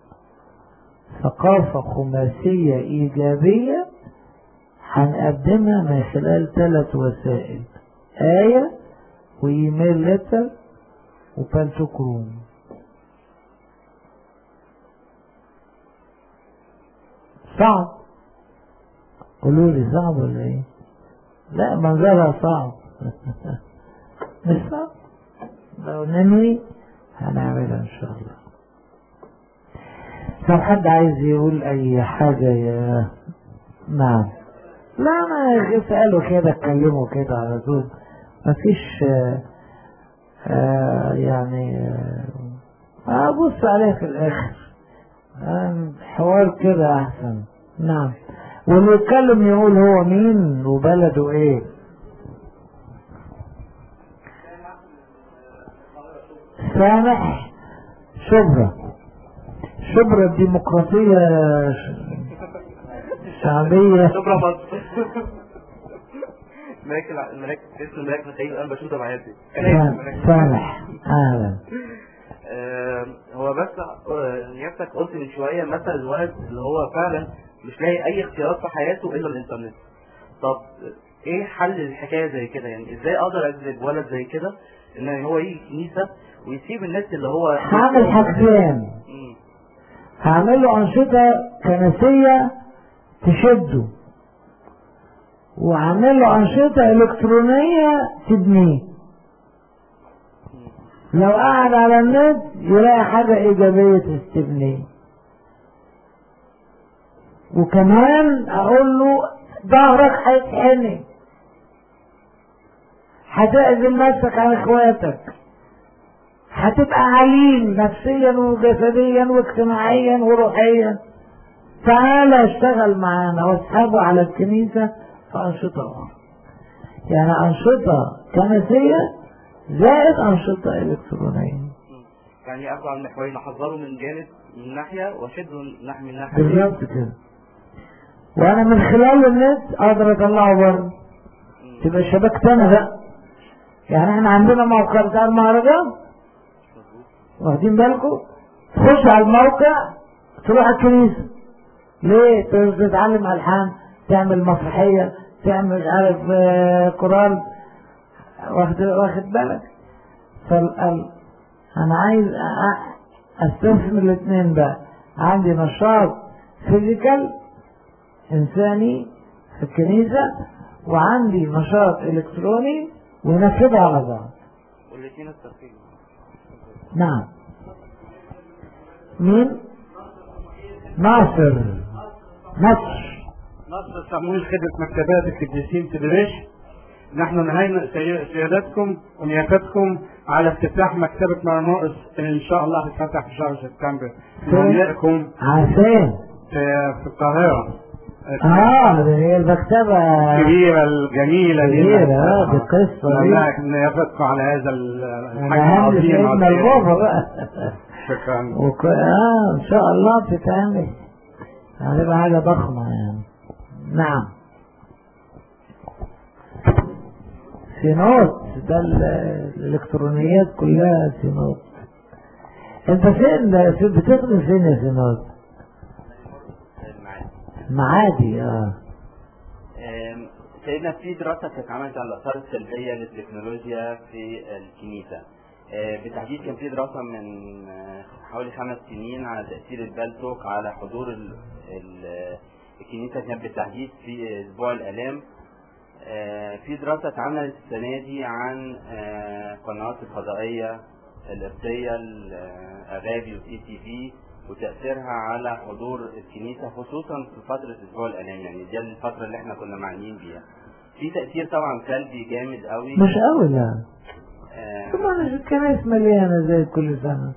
S1: ثقافة خماسية إيجابية هنقدمها من خلال ثلاث وسائل آية وإيميل لتر وبالتوك روم صعب قولوا لي صعب ولا ايه لا منظرها صعب مش صعب لو ننوي هنعملها ان شاء الله لو حد عايز يقول اي حاجة يا نعم لا انا اسأله كده اتكلموا كده على طول مفيش آه آه يعني آه ابص عليه في الاخر حوار كده احسن نعم واللي يتكلم يقول هو مين وبلده ايه سامح شبرا شبرا الديمقراطية شعبية
S2: شبرا مصر الملاك الملاك اسم الملاك ميخائيل انا بشوفه بحياتي
S1: سامح اهلا
S2: آه هو بس آه، نيابتك قلت من شويه مثل الولد اللي هو فعلا مش لاقي اي اختيارات في حياته الا الانترنت طب ايه حل الحكايه زي كده يعني ازاي اقدر اجذب ولد زي كده ان هو يجي كنيسه ويسيب الناس اللي هو
S1: هعمل حاجتين
S2: مم.
S1: هعمل له أنشطة كنسية تشده وهعمل له أنشطة إلكترونية تبنيه لو قعد على النت يلاقي حاجة إيجابية تستبنيه وكمان أقول له ظهرك هيتحني هتعزل نفسك عن اخواتك هتبقى عليم نفسيا وجسديا واجتماعيا وروحيا تعالى اشتغل معانا واسحبه على الكنيسة في أنشطة أخرى يعني أنشطة كنسية زائد أنشطة إلكترونية
S2: مم. يعني اخده على المحورين احذره من جانب من ناحيه واشده من ناحيه من ناحيه
S1: بالظبط كده وأنا من خلال النت أقدر أطلعه بره
S2: مم.
S1: تبقى شبكتنا بقى يعني احنا عندنا موقع بتاع المهرجان
S2: مظبوط.
S1: واخدين بالكم تخش على الموقع تروح الكنيسة ليه تروح تتعلم ألحان تعمل مسرحية تعمل مش عارف آه، قرآن واخد واخد بالك فال أنا عايز أ- أستثمر الاثنين بقى عندي نشاط فيزيكال إنساني في الكنيسة وعندي نشاط إلكتروني ونفذها على بعض
S2: والاثنين التركيز
S1: نعم مين ناصر نصر
S3: نصر صمويل خدمة مكتبات القديسين في دمشق نحن نهينا سي- سيادتكم ونيافتكم على افتتاح مكتبة مرموقس اللي ان شاء الله هتفتح في شهر سبتمبر نهنئكم
S1: عارفين
S3: في في القاهرة
S1: اه ده هي المكتبة
S3: الكبيرة الجميلة دي
S1: كبيرة اه دي قصة دي
S3: نهنئك نيافتكم على هذا ال- الحجم
S1: انا هم
S3: العظيم
S1: سيدنا
S3: عظيم.
S1: البابا بقى
S3: شكرا
S1: وك... اه ان شاء الله بتتعمل هتبقى حاجة ضخمة يعني نعم سينوت ده ال- الالكترونيات كلها سينوت انت فين في- بتخدم فين يا سينوت
S2: المعاد
S1: معادي اه
S2: آم، سيدنا في دراسة كانت اتعملت على الآثار السلبية للتكنولوجيا في الكنيسة آه، بالتحديد كان في دراسة من آه، حوالي خمس سنين على تأثير البالتوك على حضور ال- ال- الكنيسة كانت بالتحديد في أسبوع الآلام آه، في دراسة اتعملت السنة دي عن آه، القنوات الفضائية القبطية الأغابي وسي تي في وتأثيرها على حضور الكنيسة خصوصا في فترة أسبوع الآلام يعني دي الفترة اللي احنا كنا معنيين بيها. في تأثير طبعا سلبي جامد قوي
S1: مش قوي لا
S2: آه،
S1: طبعا الكنائس مليانة زي كل سنة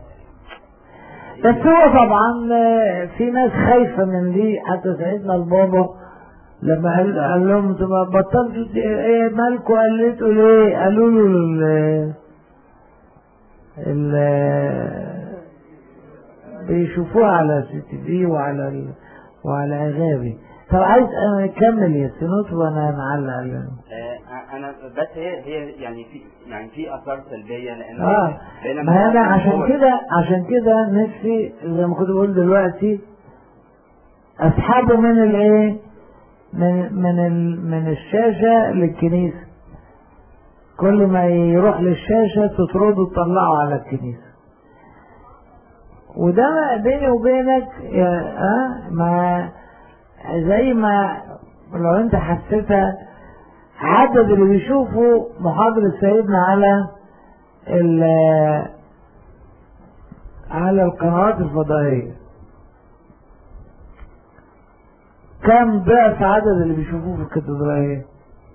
S1: بس هو طبعا آه، في ناس خايفة من دي حتى سيدنا البابا لما قال, قال لهم انتوا بطلتوا ت- ايه مالكوا قلتوا ليه قالوا له ال ال بيشوفوها على سي تي في وعلى ال وعلى اغابي طب عايز انا اكمل يا سينوت وانا معلق عليهم
S2: آه، انا بس هي هي يعني في يعني في اثار سلبيه لان
S1: اه
S2: لأن
S1: ما انا
S2: هو-
S1: عشان كده عشان كده نفسي زي ما كنت بقول دلوقتي اسحبه من الايه من من ال من الشاشه للكنيسه كل ما يروح للشاشه تطرده تطلعه على الكنيسه وده بيني وبينك يا اه ما زي ما لو انت حسيتها عدد اللي بيشوفوا محاضرة سيدنا على ال- على القنوات الفضائية كم ضعف عدد اللي بيشوفوه في الكاتدرائية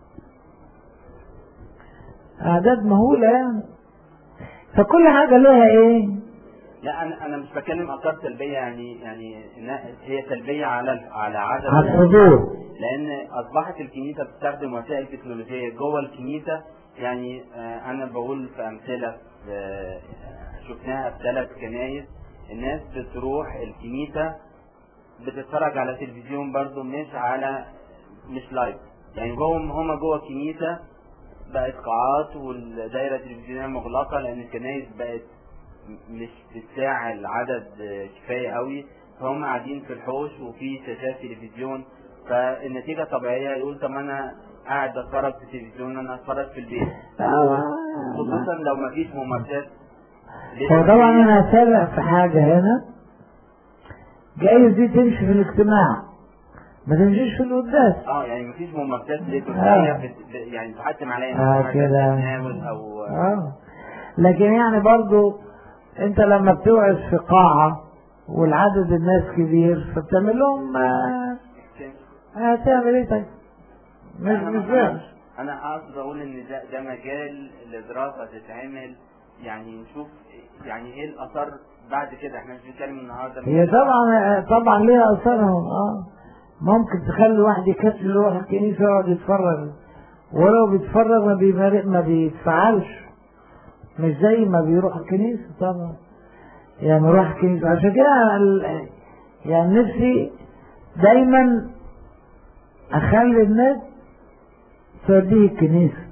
S1: أعداد مهولة يعني فكل حاجة لها إيه
S2: لا انا انا مش بتكلم اثار سلبيه يعني يعني إنها هي سلبيه على على عدد
S1: على الحضور
S2: لان اصبحت الكنيسه بتستخدم وسائل تكنولوجيه جوه الكنيسه يعني آه، انا بقول في امثله آه، شفناها في ثلاث كنايس الناس بتروح الكنيسه بتتفرج على تلفزيون برضو مش على مش لايف يعني جوه هما جوه الكنيسه بقت قاعات والدايره التلفزيونيه مغلقه لان الكنايس بقت م- مش بتساع العدد آه، كفايه قوي فهم قاعدين في الحوش وفي شاشات تلفزيون فالنتيجة طبيعية يقول طب ما انا قاعد بتفرج في التلفزيون انا اتفرج في البيت خصوصا لو ما فيش ممارسات
S1: هو طبعا انا هسرع في حاجة هنا جايز دي تمشي في الاجتماع ما تمشيش في القداس
S2: اه يعني ما فيش ممارسات
S1: آه.
S2: ليتورجية بت- يعني تحتم عليا إن
S1: آه
S2: أنا
S1: كده.
S2: أتناول او
S1: اه لكن يعني برضو انت لما بتوعظ في قاعة والعدد الناس كبير فبتعمل لهم آه، هتعمل ايه طيب مش
S2: أنا-
S1: مش
S2: أنا-
S1: وحش
S2: انا قصد اقول ان ده ده مجال لدراسه تتعمل يعني نشوف يعني ايه الاثار بعد كده احنا مش بنتكلم النهارده
S1: هي طبعا طبعا ليها اثرهم اه ممكن تخلي واحد يكسل يروح الكنيسه ويقعد يتفرج ولو بيتفرج ما بيمارق ما بيتفعلش مش زي ما بيروح الكنيسه طبعا يعني يروح الكنيسه عشان كده ال- يعني نفسي دايما اخلي الناس توديه الكنيسه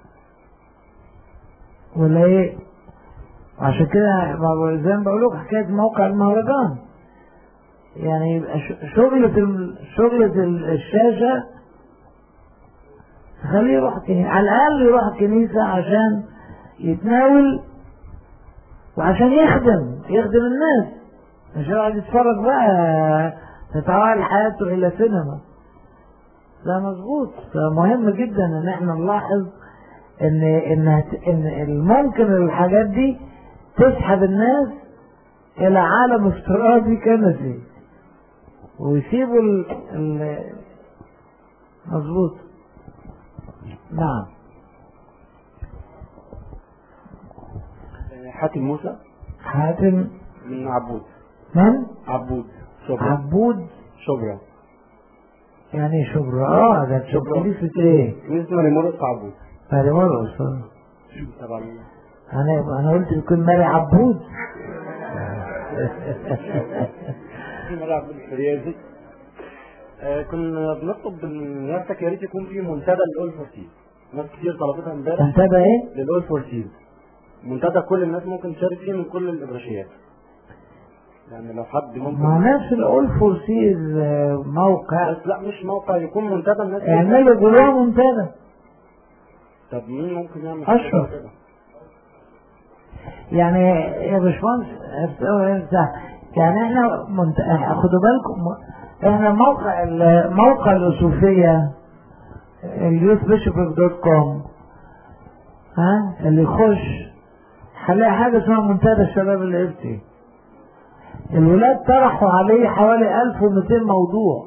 S1: ولا ايه عشان كده ما- زي ما بقول لكم حكايه موقع المهرجان يعني يبقى ش- شغلة ال- شغلة ال- الشاشة خليه يروح الكنيسة على الأقل يروح الكنيسة عشان يتناول وعشان يخدم يخدم الناس مش يقعد يتفرج بقى تتعال حياته إلى سينما ده مظبوط فمهم جدا ان احنا نلاحظ ان ان هت- ان الممكن الحاجات دي تسحب الناس الى عالم افتراضي كنسي ويسيبوا ال ال مظبوط نعم
S3: حاتم موسى
S1: حاتم
S3: من عبود
S1: من
S3: عبود شبرا
S1: عبود
S3: شبرا
S1: يعني إيه شبرا اه ده
S3: شبرا.
S1: كنيسة ايه
S3: كنيسة مريمورس عبود
S1: ماري مرقص آه.
S3: طبعا
S1: انا انا قلت يكون ماري عبود
S3: في مرة عبود الفريازي آه، كنا بنطلب من نفسك يا ريت يكون في منتدى للاول فور سيز ناس كتير طلبتها امبارح
S1: انتبه ايه
S3: للاول فور سيز منتدى كل الناس ممكن تشارك فيه من كل الابراشيات يعني لو حد
S1: ما
S3: ممكن
S1: نفس الاول فور سيز موقع
S3: بس لا مش موقع يكون منتدى الناس
S1: اعملوا جواه منتدى
S3: طب مين ممكن يعمل
S1: أشرف.
S3: كده؟
S1: يعني يا باشمهندس انت يعني احنا منت... خدوا بالكم احنا موقع ال- موقع الأصوفية اليوث بيشوب دوت كوم ها اللي يخش هنلاقي حاجة اسمها منتدى الشباب القبطي الولاد طرحوا عليه حوالي 1200 موضوع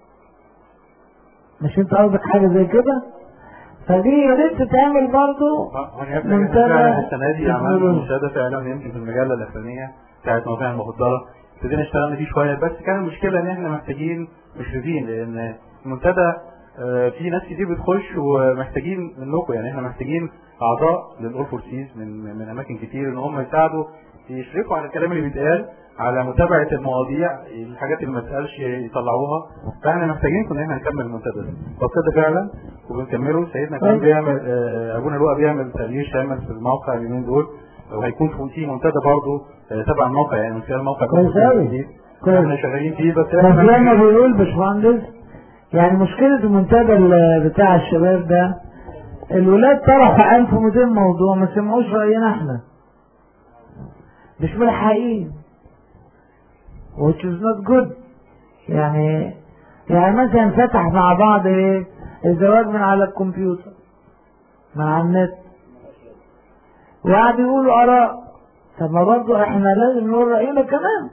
S1: مش انت قصدك حاجة زي كده فدي يا ريت تتعمل برضه
S4: منتدى
S1: منتدى
S4: السنة دي عملنا
S1: تكنولوجيا.
S4: منتدى فعلا يمكن في المجلة الأخرانية بتاعت مواضيع المفضلة ابتدينا اشتغلنا فيه شوية بس كان المشكلة إن إحنا محتاجين مشرفين لأن المنتدى آه، في ناس كتير بتخش ومحتاجين منكم يعني احنا محتاجين اعضاء للاول فور سيز من من اماكن كتير ان هم يساعدوا يشرفوا على الكلام اللي بيتقال على متابعه المواضيع الحاجات اللي ما اتقالش يطلعوها فاحنا محتاجينكم ان احنا نكمل المنتدى ده فكده فعلا وبنكمله سيدنا كان بيعمل آه، ابونا لؤى بيعمل تغيير شامل في الموقع اليومين دول وهيكون في- في منتدى برضه آه، تبع الموقع يعني من خلال الموقع
S1: كويس أوي.
S4: جديد.
S1: كويس.
S4: احنا شغالين فيه بس
S1: بس
S4: احنا
S1: لما بيقول باشمهندس يعني مشكلة المنتدى ال- بتاع الشباب ده الولاد طرحوا 1200 موضوع ما سمعوش رأينا احنا مش ملحقين which is not good يعني يعني مثلا فتح مع بعض ايه الزواج من على الكمبيوتر من على النت وقعدوا يقولوا آراء طب ما برضه احنا لازم نقول رأينا كمان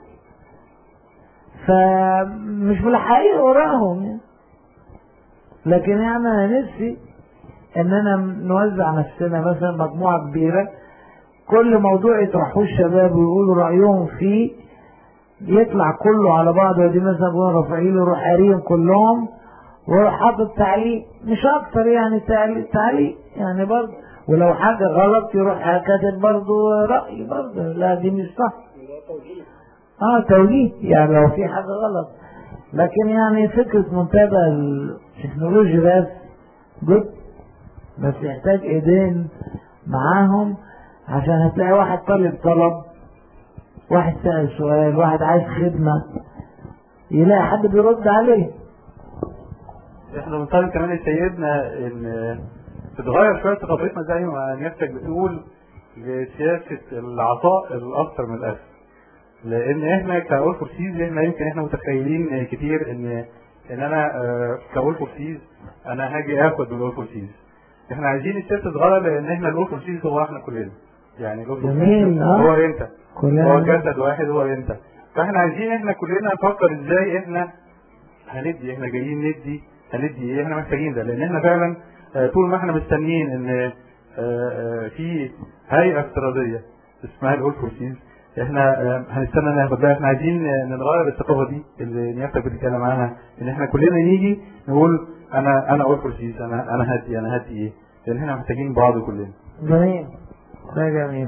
S1: فمش ملحقين وراهم يعني. لكن يعني انا نفسي اننا نوزع نفسنا مثلا مجموعة كبيرة كل موضوع يطرحوه الشباب ويقولوا رأيهم فيه يطلع كله على بعضه ودي مثلا ابونا رفعيل يروح قاريهم كلهم ويروح حاطط تعليق مش اكتر يعني تعليق تعليق يعني برضه ولو حاجة غلط يروح كاتب برضه رأي برضه لا دي مش صح اه توجيه يعني لو في حاجة غلط لكن يعني فكرة منتدى التكنولوجيا بس جد بس يحتاج ايدين معاهم عشان هتلاقي واحد طالب طلب واحد سأل سؤال واحد عايز خدمة يلاقي حد بيرد عليه
S4: احنا بنطالب كمان سيدنا ان تتغير شويه ثقافتنا زي ما نفسك بتقول لسياسه العطاء الاكثر من الاخذ لان احنا كاول فورسيز احنا يمكن احنا متخيلين كتير ان ان انا آه، كاول فورسيز انا هاجي اخد من الاول فورسيز احنا عايزين السياسه تتغير لان احنا الاول فورسيز هو احنا كلنا يعني الاول
S1: جميل،
S4: فورسيز
S1: آه.
S4: هو انت
S1: كلنا
S4: هو جسد واحد هو انت فاحنا عايزين احنا كلنا نفكر ازاي احنا هندي احنا جايين ندي هندي ايه احنا محتاجين ده لان احنا فعلا آه، طول ما احنا مستنيين ان آه، آه، في هيئه افتراضيه اسمها الاول فورسيز احنا آه، هنستنى ناخد بقى احنا عايزين آه، نغير الثقافه دي اللي نيافتك بتتكلم عنها ان احنا كلنا نيجي نقول انا انا اول فورسيز انا انا هدي انا هدي ايه لان احنا محتاجين بعض كلنا
S1: جميل ده جميل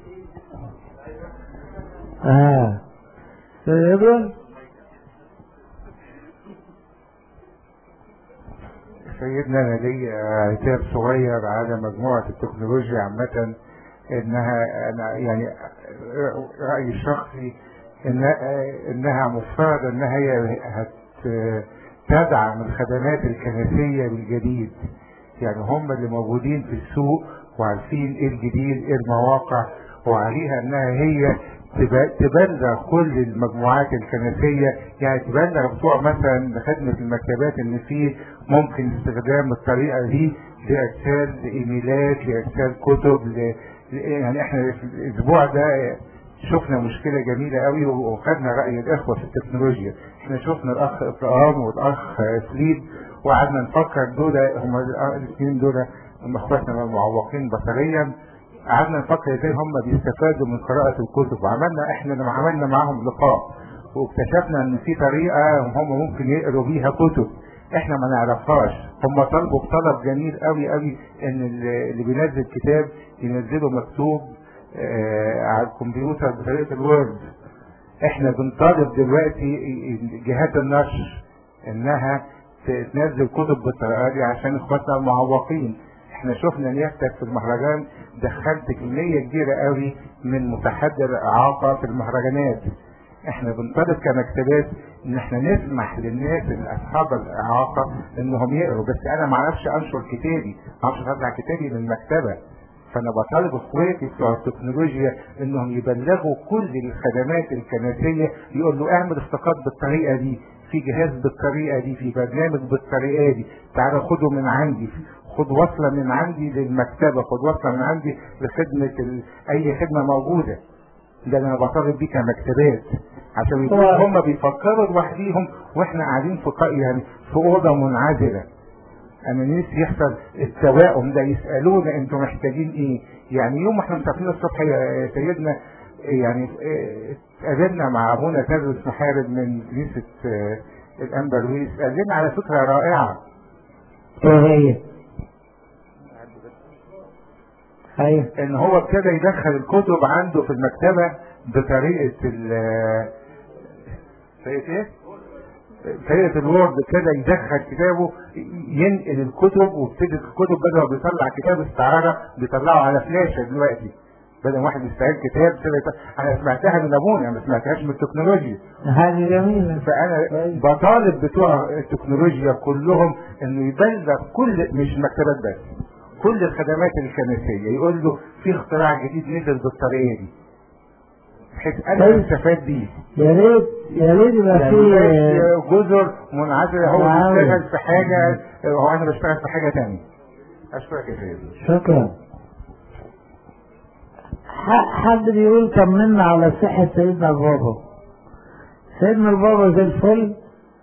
S1: اه سيدنا
S5: سيدنا انا لي عتاب صغير على مجموعه التكنولوجيا عامه انها انا يعني رايي الشخصي إن انها مفترض انها هي هت- تدعم الخدمات الكنسيه بالجديد يعني هم اللي موجودين في السوق وعارفين ايه الجديد ايه المواقع وعليها انها هي تب- تبلغ كل المجموعات الكنسيه يعني تبلغ بتوع مثلا خدمه المكتبات ان في ممكن استخدام الطريقه دي لارسال ايميلات لارسال كتب ل... يعني احنا في الاسبوع ده شفنا مشكله جميله قوي وخدنا راي الاخوه في التكنولوجيا احنا شفنا الاخ ابراهام والاخ سليم وقعدنا نفكر دول هم الاثنين دول هم اخواتنا المعوقين بصريا قعدنا نفكر ازاي هم بيستفادوا من قراءة الكتب وعملنا احنا لما عملنا معاهم لقاء واكتشفنا ان في طريقة هم ممكن يقروا بيها كتب احنا ما نعرفهاش هم طلبوا بطلب جميل قوي قوي ان اللي اللي بينزل كتاب ينزله مكتوب آه على الكمبيوتر بطريقة الوورد احنا بنطالب دلوقتي جهات النشر انها ت- تنزل كتب بالطريقه دي عشان اخواتنا المعوقين احنا شفنا نيابتك في المهرجان دخلت كميه كبيره قوي من متحدي الاعاقه في المهرجانات احنا بنطالب كمكتبات ان احنا نسمح للناس اللي اصحاب الاعاقه انهم يقروا بس انا ما اعرفش انشر كتابي ما اعرفش اطلع كتابي من المكتبه فانا بطالب اخواتي بتوع التكنولوجيا انهم يبلغوا كل الخدمات الكنسيه يقول له اعمل افتقاد بالطريقه دي في جهاز بالطريقه دي في برنامج بالطريقه دي تعالى خده من عندي خد وصله من عندي للمكتبه خد وصله من عندي لخدمه ال... اي خدمه موجوده ده اللي انا بطالب بيه كمكتبات عشان يكونوا هم بيفكروا لوحديهم واحنا قاعدين في قا- يعني في اوضه منعزله انا نفسي يحصل التوائم ده يسالونا انتوا محتاجين ايه يعني يوم ما احنا مسافرين الصبح يا سيدنا يعني اه، اتقابلنا مع ابونا تدرس محارب من كنيسه اه، الانبا لويس قال لنا على فكره رائعه
S1: ايه هي ايوه
S5: ان هو ابتدى يدخل الكتب عنده في المكتبه بطريقه ال طريقه ايه؟ طريقه الوورد ابتدى يدخل كتابه ينقل الكتب وابتدت الكتب بدل ما بيطلع كتاب استعاره بيطلعه على فلاشه دلوقتي بدل ما واحد يستعير كتاب ابتدى يط- انا سمعتها من ابونا ما سمعتهاش من التكنولوجيا
S1: حاجة جميلة
S5: فانا بطالب بتوع التكنولوجيا كلهم انه يبلغ كل مش المكتبات بس كل الخدمات الكنسيه يقول له في اختراع جديد نزل بالطريقه دي بحيث انا
S1: طيب.
S5: استفاد بيه
S1: يا ريت يا ريت يبقى
S5: يعني
S1: في
S5: مبقاش جزر منعزله هو
S1: نعم.
S5: بيشتغل في حاجه هو انا بشتغل في حاجه ثانيه اشكرك يا سيدي
S1: شكرا ح- حد بيقول طمنا على صحة سيدنا البابا سيدنا البابا زي الفل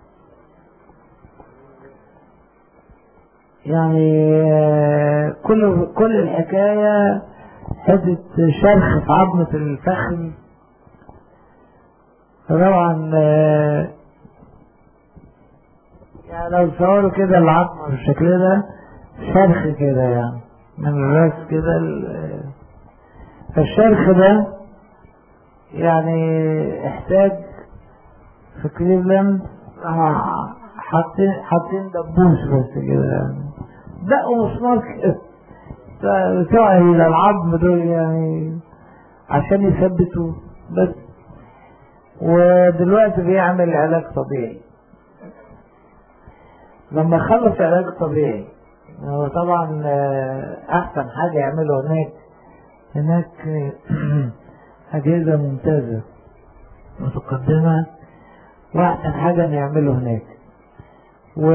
S1: يعني آه، كل كل الحكاية حتة شرخ في عظمة الفخذ طبعا آه، يعني لو تصوروا كده العظمة بالشكل ده شرخ كده يعني من الراس كده ال- فالشرخ ده يعني احتاج في كليفلاند آه، حاطين حاطين دبوس بس كده يعني دقوا مسمار كده ف- بتوع العظم دول يعني عشان يثبتوا بس ودلوقتي بيعمل علاج طبيعي لما خلص علاج طبيعي هو طبعا آه، احسن حاجة يعمله هناك هناك آه، اجهزة ممتازة متقدمة واحسن حاجة نعمله هناك و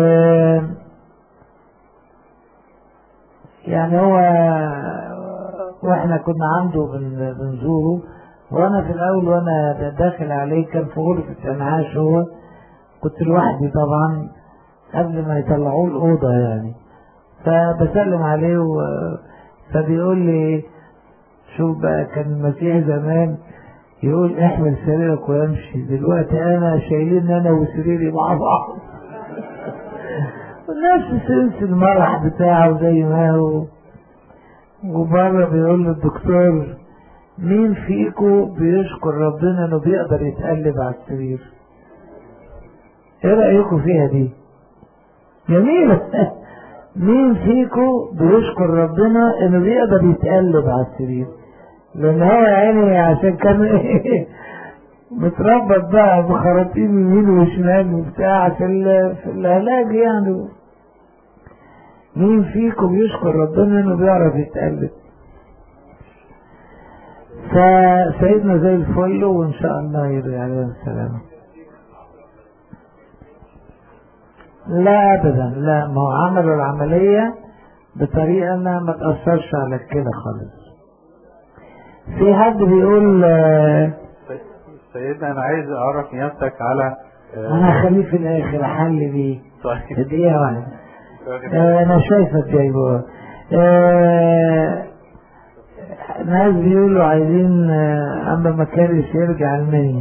S1: يعني هو واحنا كنا عنده بن- بنزوره وانا في الاول وانا داخل عليه كان في غرفة انعاش هو كنت لوحدي طبعا قبل ما يطلعوه الأوضة يعني فبسلم عليه و... فبيقول لي شوف بقى كان المسيح زمان يقول احمل سريرك ويمشي دلوقتي انا شايلين انا وسريري مع بعض ونفس سنس المرح بتاعه زي ما هو وبره بيقول له الدكتور مين فيكو بيشكر ربنا انه بيقدر يتقلب على السرير ايه رأيكم فيها دي جميلة مين فيكو بيشكر ربنا انه بيقدر يتقلب على السرير لان هو يعني عشان كان متربط بقى بخراطيم يمين وشمال وبتاع عشان ال- في العلاج يعني مين فيكم بيشكر ربنا انه بيعرف يتقلب فسيدنا زي الفل وان شاء الله يرجع عليه السلامه لا ابدا لا ما هو عملوا العملية بطريقة انها ما تأثرش على كده خالص في حد بيقول آه،
S4: سيدنا انا عايز اعرف نيابتك على آه،
S1: انا هخليه في الاخر احل بيه
S4: طيب
S1: دقيقة واحدة آه، انا شايفك جايبه آه، ناس بيقولوا عايزين آه، اما مكارس يرجع المني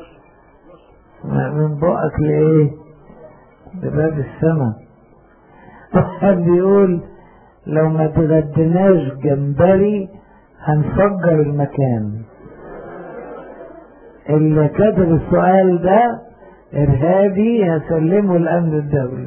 S1: من بقك لايه لباب السماء واحد بيقول لو ما تغدناش جمبري هنفجر المكان اللي كتب السؤال ده ارهابي هسلمه الامن الدولي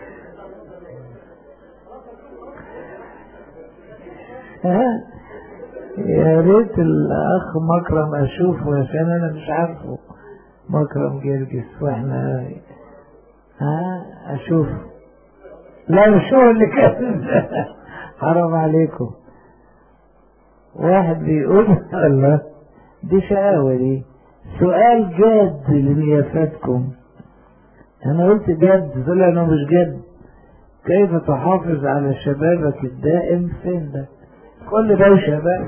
S1: ها يا ريت الاخ مكرم اشوفه عشان انا مش عارفه مكرم جرجس واحنا ها اشوف لا مش هو اللي كان حرام عليكم واحد بيقول الله دي شقاوة دي سؤال جاد لنيافتكم انا قلت جد طلع انه مش جد كيف تحافظ على شبابك الدائم فين ده كل ده شباب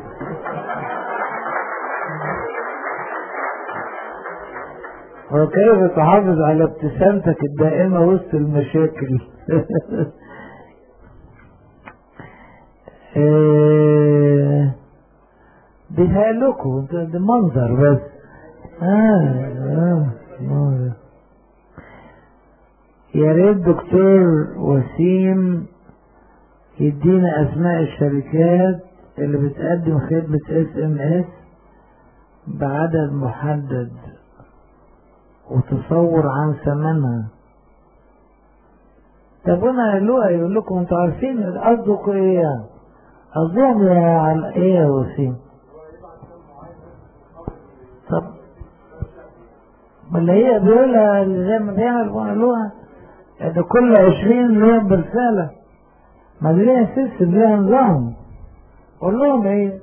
S1: وكيف تحافظ على ابتسامتك الدائمة وسط المشاكل إيه، بيتهيألكوا ده ده منظر بس آه آه منظر. يا ريت دكتور وسيم يدينا اسماء الشركات اللي بتقدم خدمة اس ام اس بعدد محدد وتصور عن ثمنها طب وانا قالوها يقول لكم انتوا عارفين قصدكم ايه يعني قصدهم يا على ايه يا وسيم طب ما اللي هي بيقولها اللي زي ما بيعمل بيقولوها ده كل عشرين ليها برسالة ما دي ليها سيستم ليها نظام قول لهم ايه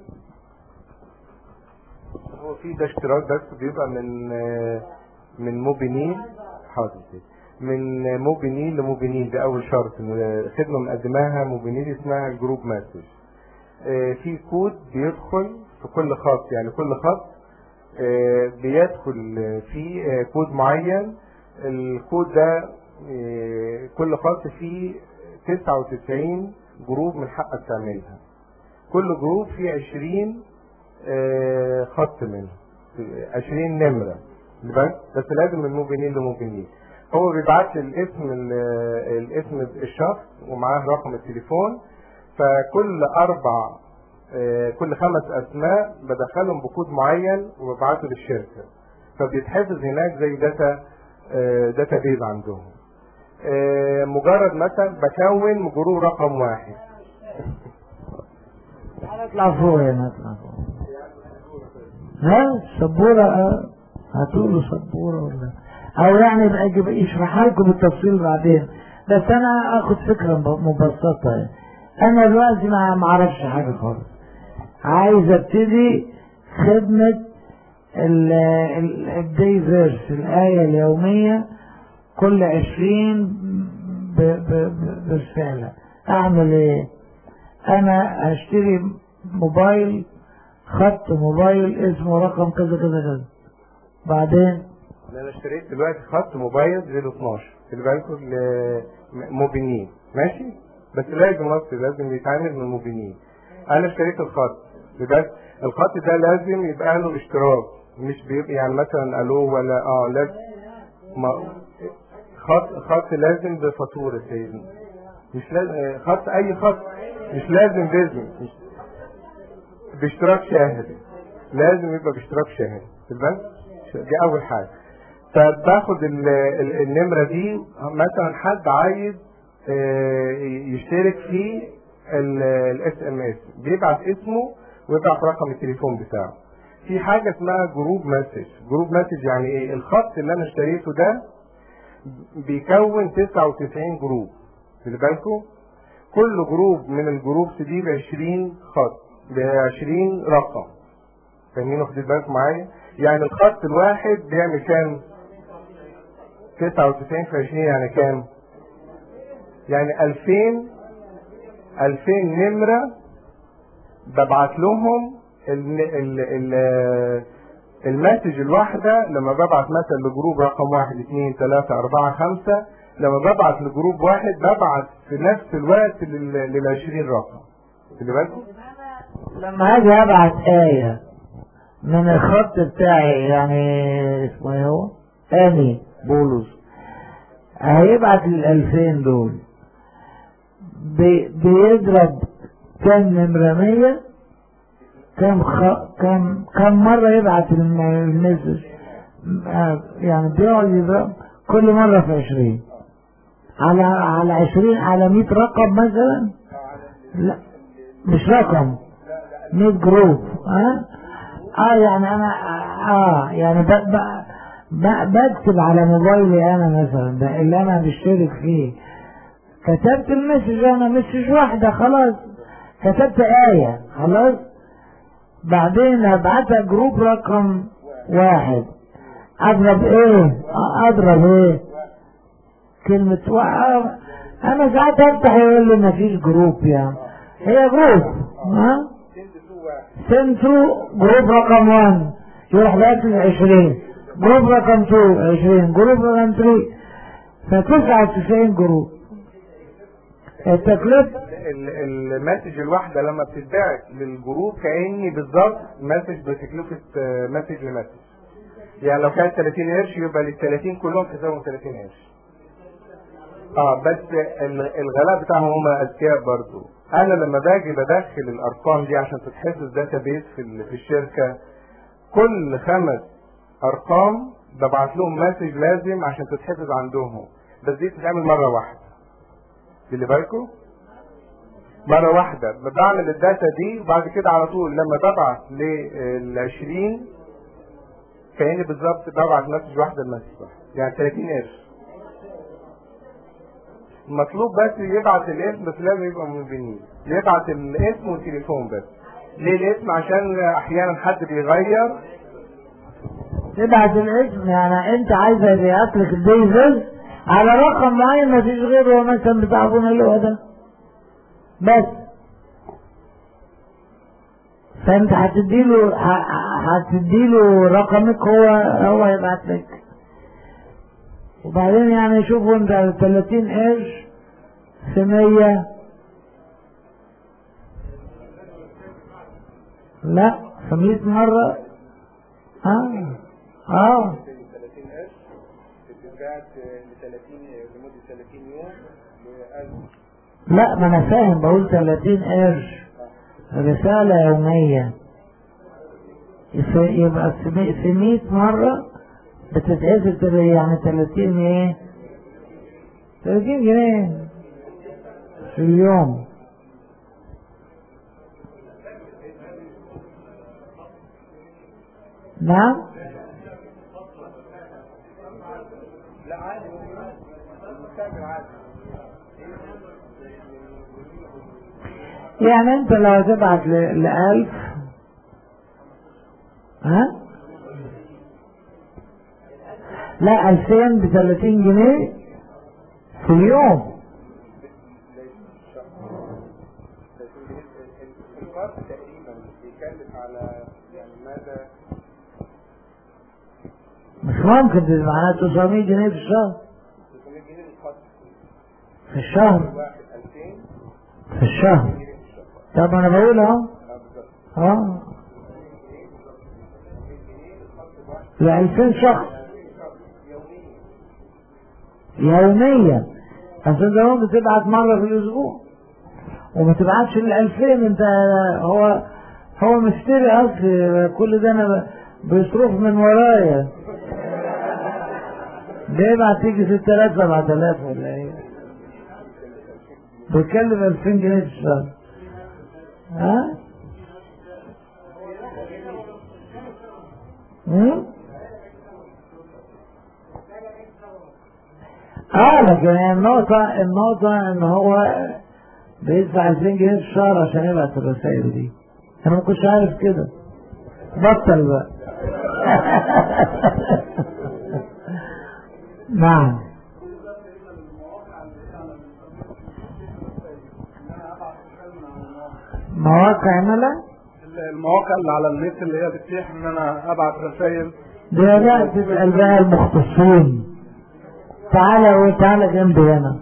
S6: هو في ده اشتراك بس بيبقى من من موبينيل حاضر كده. من موبينيل لموبينيل ده اول شرط إن خدمه مقدماها موبينيل اسمها جروب مسج آه، في كود بيدخل في كل خط يعني كل خط آه، بيدخل فيه آه، كود معين الكود ده آه، كل خط فيه 99 جروب من حقك تعملها كل جروب فيه 20 آه، خط منه 20 نمرة بس بس لازم من موبينيل لموبينيل هو بيبعت لي الاسم ال- الاسم الشخص ومعاه رقم التليفون فكل اربع آه، كل خمس اسماء بدخلهم بكود معين وببعته للشركه فبيتحفظ هناك زي داتا آه، داتا بيز عندهم آه، مجرد مثلا بكون جروب رقم واحد
S1: تعالى اطلع فوق هنا اطلع فوق ها السبورة اه هاتوله سبورة ولا او يعني يبقى يجيب- يشرحها لكم بالتفصيل بعدين بس انا اخد فكرة ب- مبسطة يعني. انا دلوقتي ما ما اعرفش حاجة خالص عايز ابتدي خدمة الدي فيرس الآية اليومية كل عشرين ب- ب- ب- برسالة اعمل ايه انا هشتري موبايل خط موبايل اسمه رقم كذا كذا كذا بعدين
S6: انا اشتريت دلوقتي خط موبايل زيرو 12 خلي بالكم موبينين ماشي بس لازم مصري لازم يتعامل من موبينين انا اشتريت الخط بجد الخط ده لازم يبقى له اشتراك مش بيبقى يعني مثلا الو ولا اه لازم ما خط خط لازم بفاتوره سيدنا مش لازم خط اي خط مش لازم بيزنس مش باشتراك شهري لازم يبقى باشتراك شهري تمام دي اول حاجه فباخد ال- ال- النمره دي مثلا حد عايز آه، يشترك في الاس ام اس بيبعت اسمه ويبعت رقم التليفون بتاعه في حاجه اسمها جروب مسج جروب مسج يعني ايه الخط اللي انا اشتريته ده بيكون 99 جروب خلي بالكم كل جروب من الجروب دي ب 20 خط ب 20 رقم فاهمين واخدين بالكم معايا يعني الخط الواحد بيعمل كام 99 في 20 يعني كام يعني 2000 2000 نمرة ببعت لهم ال ال ال المسج الواحدة لما ببعت مثلا لجروب رقم واحد اثنين ثلاثة أربعة خمسة لما ببعت لجروب واحد ببعت في نفس الوقت لل لل 20 رقم خلي بالكم
S1: لما اجي ابعت آية من الخط بتاعي يعني اسمه ايه هو؟ اني بولس هيبعت الألفين دول بي بيضرب كم نمرة مية كم خ... كم كم مرة يبعت الم- المسج آه، يعني بيقعد يضرب كل مرة في عشرين على على عشرين على مية رقم مثلا لا مش رقم 100 جروب ها اه يعني انا اه يعني ب... ب... ب... بكتب على موبايلي انا مثلا ده اللي انا بشترك فيه كتبت المسج انا مسج واحدة خلاص كتبت آية خلاص بعدين هبعتها جروب رقم واحد اضرب ايه آه، اضرب ايه كلمة واحد انا ساعات افتح يقول لي مفيش جروب يعني هي جروب ها سنتو جروب رقم 1 يروح بقى 20 جروب رقم 2 20 جروب رقم 3 ف 99 جروب التكلفة
S6: ال- المسج الواحدة لما بتتبعت للجروب كأني بالظبط مسج بتكلفة آه، مسج لمسج يعني لو كانت 30 قرش يبقى لل 30 كلهم حسابهم 30 قرش اه بس ال- الغلاء بتاعهم هم اذكياء برضو انا لما باجي بدخل الارقام دي عشان تتحفظ داتابيس في ال- في الشركه كل خمس ارقام ببعت لهم مسج لازم عشان تتحفظ عندهم بس دي بتتعمل مره واحده اللي بالكم مره واحده بعمل الداتا دي وبعد كده على طول لما ببعت لل 20 كاني بالظبط ببعت مسج واحده لمسج واحده يعني 30 قرش المطلوب بس يبعت الاسم بس لازم يبقى مبينين يبعت الاسم والتليفون بس ليه الاسم عشان احيانا حد بيغير
S1: تبعت الاسم يعني انت عايز يبعت لك الديزل على رقم معين ما فيش غيره هو مثلا بتاع ابونا اللي هو ده بس فانت هتديله ه- هتديله رقمك هو هو يبعت لك وبعدين يعني شوفوا انت 30 قرش في 100 لا في 100 مرة اه اه لا ما انا فاهم بقول 30 قرش رسالة يومية في- يبقى في مي- في 100 مرة بتتحسب تبقى يعني 30 ايه 30 جنيه في اليوم نعم يعني انت لو هتبعت ل- لألف ها لا ألفين بثلاثين جنيه في اليوم
S6: الخط تقريبا بيكلف على يعني مدى
S1: مش ممكن تبقى معناها 900 جنيه في الشهر
S6: 300 جنيه الخط
S1: في الشهر
S6: واحد 2000
S1: في الشهر
S6: جنيه في الشهر
S1: طب انا بقول اهو
S6: اه بالظبط
S1: اه ل 2000 شخص يوميا عشان ده ممكن تبعت مرة في الأسبوع وما تبعتش ال 2000 أنت هو هو مشتري أصلي كل ده أنا ب- بيصرف من ورايا بيبعت يجي 6000 7000 ولا إيه بيتكلف 2000 جنيه في الشهر ها؟ مم؟ اه لكن هي النقطة النقطة ان هو بيدفع 2000 جنيه في الشهر عشان يبعت الرسائل دي انا ما كنتش عارف كده بطل بقى نعم مواقع ملا
S3: المواقع اللي على النت اللي هي بتتيح ان انا ابعت رسائل
S1: ده لا تسأل بقى المختصين تعالى وتعالى جنبي هنا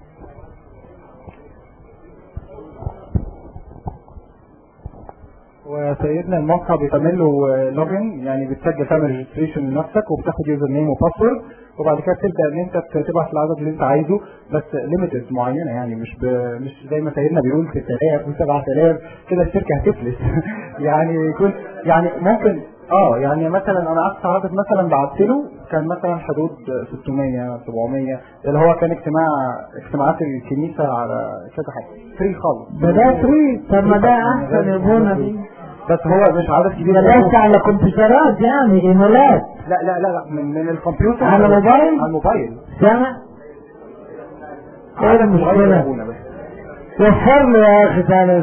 S7: وسيدنا الموقع بيتعمل له لوجن يعني بتسجل تعمل ريجستريشن لنفسك وبتاخد يوزر نيم وباسورد وبعد كده تبدا ان انت تبعت العدد اللي انت عايزه بس ليميتد معينه يعني مش ب... مش زي ما سيدنا بيقول 6000 و7000 كده الشركه هتفلس يعني يكون يعني ممكن اه يعني مثلا انا اقصى عدد مثلا بعت له كان مثلا حدود 600 700 اللي هو كان اجتماع اجتماعات الكنيسه على كذا حاجه فري خالص
S1: ده ده فري طب ما ده احسن يا بونا دي
S7: بس هو مش عدد كبير
S1: ده بس على كمبيوترات يعني ايميلات
S7: لا لا لا لا من, من الكمبيوتر
S1: على الموبايل؟
S7: على الموبايل
S1: سامع ايه
S7: على الموبايل يا
S1: المشكلة
S7: أبونا بس
S1: وفر له يا اخي تعالى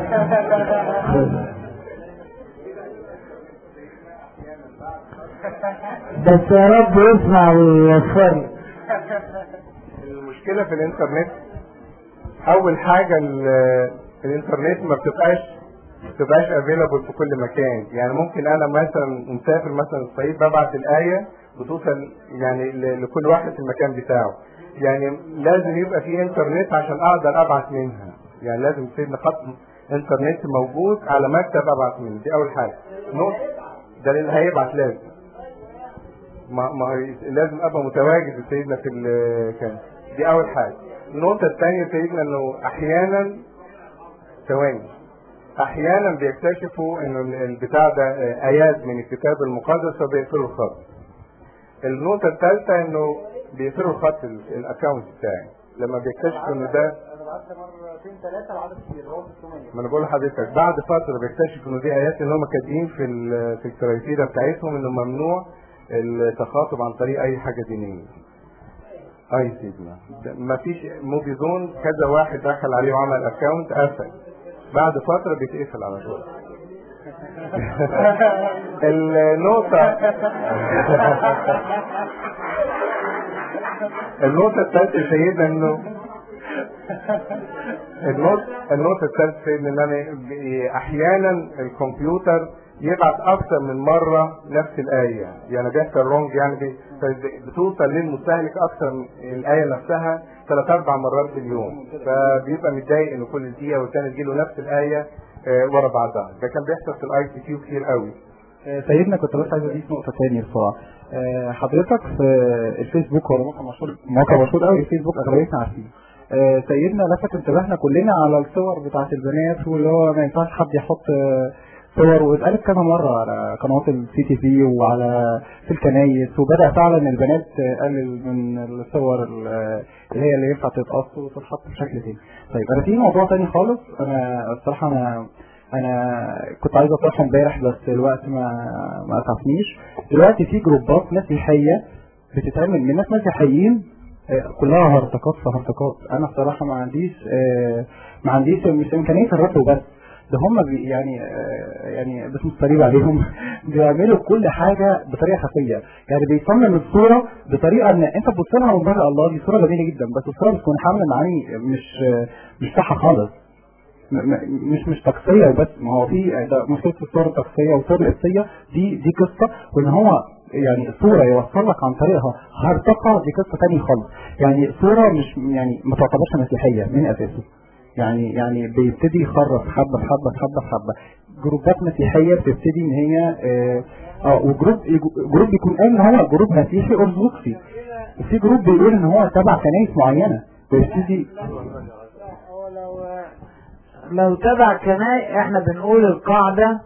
S1: بس يا رب يسمع ويوفر له.
S6: المشكلة في الانترنت اول حاجة ال- الانترنت ما بتبقاش ما بتبقاش افيلابل في كل مكان يعني ممكن انا مثلا مسافر مثلا الصعيد ببعت الاية بتوصل يعني ل- لكل واحد في المكان بتاعه يعني لازم يبقى في انترنت عشان اقدر ابعت منها يعني لازم يصير خط انترنت موجود على مكتب ابعت منه دي اول حاجة نقطة ده اللي هيبعت لازم ما ما هي لازم ابقى متواجد يا سيدنا في الكلام دي اول حاجه النقطه الثانيه سيدنا انه احيانا ثواني احيانا بيكتشفوا انه البتاع ده آه، ايات من الكتاب المقدس فبيقفلوا الخط النقطه الثالثه انه بيقفلوا الخط ال- الاكونت بتاعي لما بيكتشفوا انه ده
S7: انا بعت مرتين ثلاثه العدد كبير هو 600
S6: ما انا بقول لحضرتك بعد فتره بيكتشفوا انه دي ايات ان هم كاتبين في ال- في الكرايتيريا بتاعتهم انه ممنوع التخاطب عن طريق اي حاجه دينيه. اي سيدنا ما فيش موبي زون كذا واحد دخل عليه وعمل اكونت قفل بعد فتره بيتقفل على طول. النقطة النقطة الثالثة سيدنا انه النقطة النقطة الثالثة سيدنا ان انا ب- احيانا الكمبيوتر يبعت اكثر من مرة نفس الآية يعني بيحصل رونج يعني بي- فب- بتوصل للمستهلك اكثر من الآية نفسها ثلاث اربع مرات في اليوم فبيبقى متضايق ان كل دقيقة والتانية تجيله نفس الآية آه، ورا بعضها ده كان بيحصل في الاي سي كيو كتير قوي
S7: آه، سيدنا كنت بس عايز اضيف نقطه ثانيه بسرعه آه، حضرتك في الفيسبوك هو موقع مشهور موقع مشهور قوي الفيسبوك اغلبيتنا عارفين آه، سيدنا لفت انتباهنا كلنا على الصور بتاعت البنات واللي هو ما ينفعش حد يحط آه، صور واتقالت كذا مره على قنوات السي تي في وعلى في الكنايس وبدا فعلا البنات تقلل من الصور ال- اللي هي اللي ينفع تتقص وتتحط بشكل تاني. طيب انا في موضوع تاني خالص انا الصراحه انا انا كنت عايز اطرحه امبارح بس الوقت ما ما اسعفنيش دلوقتي في جروبات مسيحيه بتتعمل من ناس مسيحيين آه، كلها هرطقات في هرطقات انا بصراحه ما عنديش آه، ما عنديش مش امكانيه الرد وبس ده هم بي يعني آه، يعني باسم الصليب عليهم بيعملوا كل حاجه بطريقه خفيه يعني بيصمم الصوره بطريقه ان انت تبص لها من بره الله دي صوره جميله جدا بس الصوره بتكون حامله معاني مش آه، مش صح خالص م- م- مش مش تقصيه وبس ما هو في ده مشكله الصور التقصيه والصور القصيه دي دي قصه وان هو يعني صوره يوصل لك عن طريقها هرطقه دي قصه ثانيه خالص يعني صوره مش يعني ما تعتبرش مسيحيه من اساسه يعني يعني بيبتدي يخرف حبه بحبه بحبه بحبه جروبات مسيحيه بتبتدي ان هي اه, آه وجروب جروب بيكون قال ان هو جروب مسيحي ارثوذكسي وفي جروب بيقول ان هو تبع كنايس معينه بيبتدي
S1: هو لو لو تبع كناي احنا بنقول القاعدة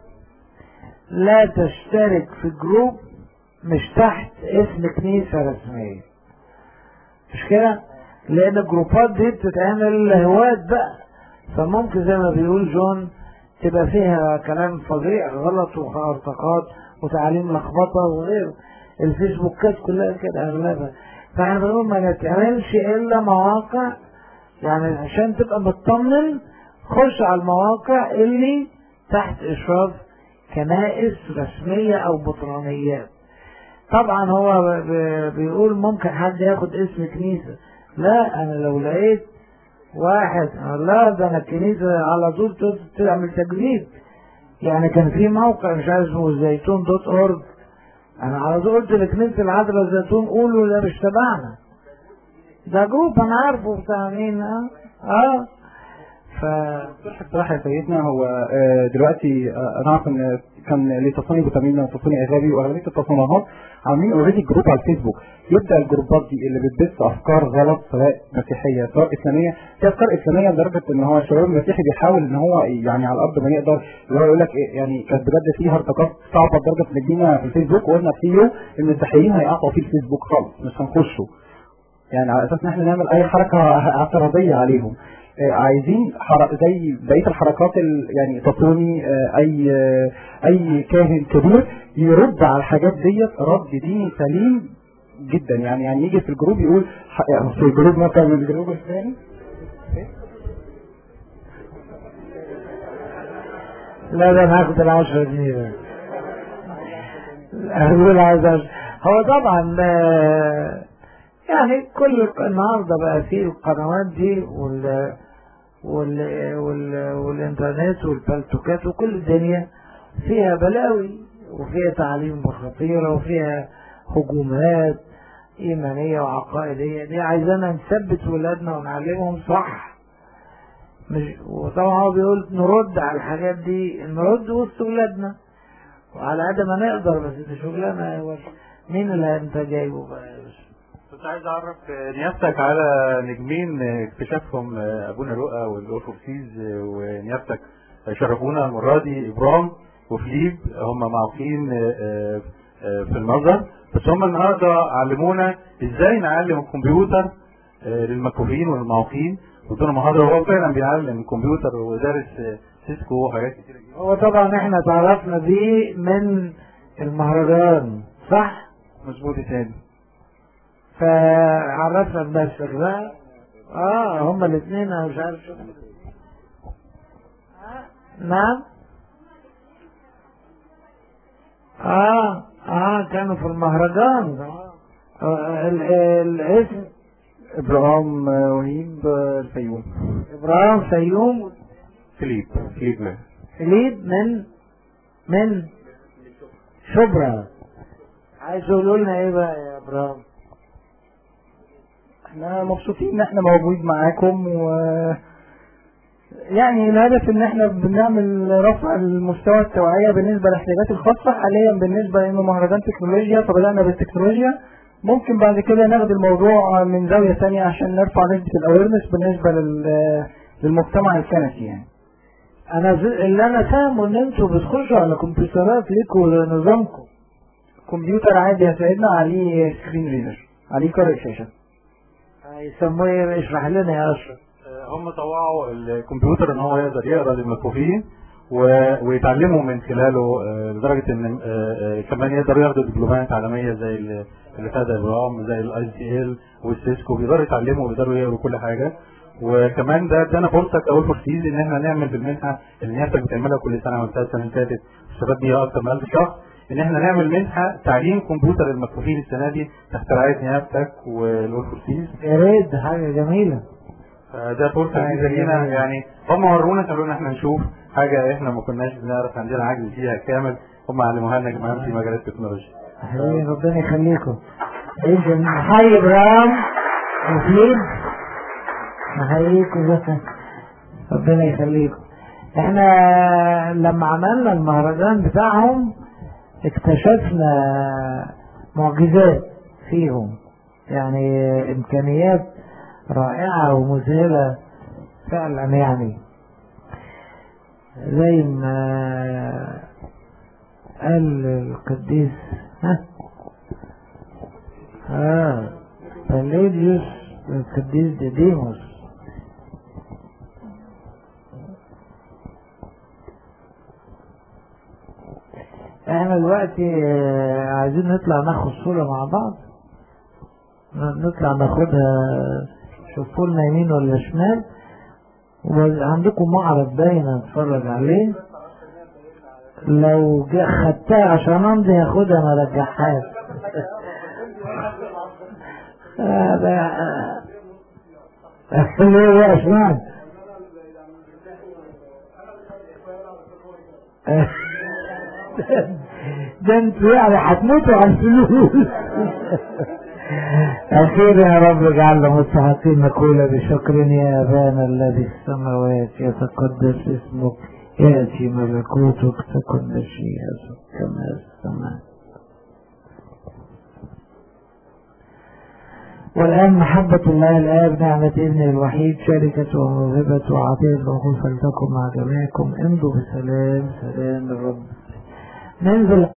S1: لا تشترك في جروب مش تحت اسم كنيسة رسمية مش كده لان الجروبات دي بتتعمل هواة بقى فممكن زي ما بيقول جون تبقى فيها كلام فظيع غلط وهرطقات وتعاليم لخبطة وغيره الفيسبوكات كلها كده اغلبها فاحنا بنقول ما نتعملش الا مواقع يعني عشان تبقى مطمن خش على المواقع اللي تحت اشراف كنائس رسمية او بطرانيات طبعا هو ب- ب- بيقول ممكن حد ياخد اسم كنيسة لا انا لو لقيت واحد لا ده انا الكنيسة على طول تت- تعمل تجديد يعني كان في موقع مش عارف اسمه الزيتون دوت اورج انا على طول قلت لكنيسة العذراء الزيتون قولوا ده مش تبعنا ده جروب انا عارفه بتاع مين اه اه ف
S7: بصراحة يا سيدنا هو آه، دلوقتي آه، انا عارف ان كان لتصنيف وتمرين تصنيف ايجابي واغلبيه التصنيفات عاملين اوريدي جروب على الفيسبوك يبدا الجروبات دي اللي بتبث افكار غلط سواء مسيحيه سواء اسلاميه في افكار اسلاميه لدرجه ان هو الشباب المسيحي بيحاول ان هو يعني على قد ما يقدر اللي هو يقول لك إيه يعني كانت بجد في هرطقات صعبه لدرجه ان جينا في الفيسبوك وقلنا في يوم ان المسيحيين هيقطعوا في الفيسبوك خالص مش هنخشوا يعني على اساس ان احنا نعمل اي حركه اعتراضيه عليهم آه، عايزين حر... زي بقيه الحركات ال... يعني تصوني آه، اي آه، اي كاهن كبير يرد على الحاجات ديت رد ديني سليم جدا يعني يعني يجي في الجروب يقول ح- في الجروب مثلا من الجروب الثاني
S1: لا ده انا هاخد العشرة جنيه ده هقول عايز عشرة. هو طبعا آه، يعني كل النهارده بقى في القنوات دي وال وال وال والانترنت والبلتوكات وكل الدنيا فيها بلاوي وفيها تعليم خطيرة وفيها هجومات إيمانية وعقائدية دي عايزانا نثبت ولادنا ونعلمهم صح مش وطبعا هو بيقول نرد على الحاجات دي نرد وسط ولادنا وعلى قد ما نقدر بس دي شغلانه يا باشا مين اللي انت جايبه بقى يا باشا
S4: كنت عايز اعرف نيابتك على نجمين اكتشافهم ابونا رؤى والاورثوبسيز ونيابتك شرفونا المره دي ابرام وفليب هم معروفين في النظر بس هم النهارده علمونا ازاي نعلم الكمبيوتر للمكفوفين والمعوقين ودون محاضره وهو فعلا بيعلم الكمبيوتر ودارس سيسكو وحاجات كتير جدا
S1: هو طبعا احنا تعرفنا بيه من المهرجان صح
S4: مظبوط يا سيدي
S1: فعرفنا المسر بقى اه هما الاثنين انا مش عارف شو نعم اه اه كانوا في المهرجان آه ال- الاسم
S7: ابراهام وهيب الفيوم
S1: ابراهيم فيوم
S4: فليب فليب مان
S1: فليب من من شبرا عايز يقولوا لنا ايه بقى يا ابراهيم
S7: احنا مبسوطين ان احنا موجود معاكم و يعني الهدف ان احنا بنعمل رفع المستوى التوعية بالنسبة للاحتياجات الخاصة حاليا بالنسبة لانه مهرجان تكنولوجيا فبدأنا بالتكنولوجيا ممكن بعد كده ناخد الموضوع من زاوية تانية عشان نرفع نسبة الاويرنس بالنسبة لل... للمجتمع الكنسي يعني
S1: انا ز- اللي انا فاهمه ان انتوا بتخشوا على كمبيوترات ليكوا نظامكم
S7: كمبيوتر عادي يا سيدنا عليه سكرين ريدر عليه قارئ شاشة
S1: يسموه ايه اشرح لنا يا اشرف
S4: هم طوعوا الكمبيوتر ان هو يقدر يقرا للمكفوفين و- ويتعلموا من خلاله آه، لدرجه ان آه، آه، كمان يقدروا ياخدوا دبلومات عالميه زي ال- اللي فيها دايجرام زي الاي سي ال والسيسكو بيقدروا يتعلموا وبيقدروا يقروا كل حاجه وكمان ده ادانا فرصه كاول فرسيز ان احنا نعمل بالمنحه اللي نيابتك بتعملها كل سنه وانتهى السنه اللي فاتت استفاد بيها اكتر من 1000 شخص ان احنا نعمل منحه تعليم كمبيوتر للمكفوفين السنه دي تحت رعايه نيابتك والاول فرسيز
S1: يا ريت ده حاجة جميلة
S4: ده فرصه جديده لينا يعني هم ورونا قالوا لنا احنا نشوف حاجه احنا ما كناش بنعرف عندنا عجز فيها كامل هم علموها لنا كمان في مجال التكنولوجيا
S1: حبيبي ربنا يخليكم يمكن نحيي ابراهيم مفيد نحييكم بس ربنا يخليكم احنا لما عملنا المهرجان بتاعهم اكتشفنا معجزات فيهم يعني امكانيات رائعة ومذهلة فعلا يعني زي ما قال القديس ها اه بليديوس القديس ديديموس احنا دلوقتي آه، عايزين نطلع ناخد صورة مع بعض نطلع ناخدها شوفوا لنا يمين ولا شمال وعندكم معرض باين نتفرج عليه لو جا خدتها عشان امضي هاخدها ما رجعهاش هذا ليه يا اشمعنى ده انتوا يعني هتموتوا على الفلوس أخيرا يا رب اجعلنا مستحقين نقول بشكر يا أبانا الذي في السماوات يتقدس اسمك يأتي ملكوتك تكن مشيئتك كما في السماء والآن محبة الله الآب نعمة ابنه الوحيد شركة وموهبة وعطية الروح فلتكن مع جميعكم امضوا بسلام سلام الرب ننزل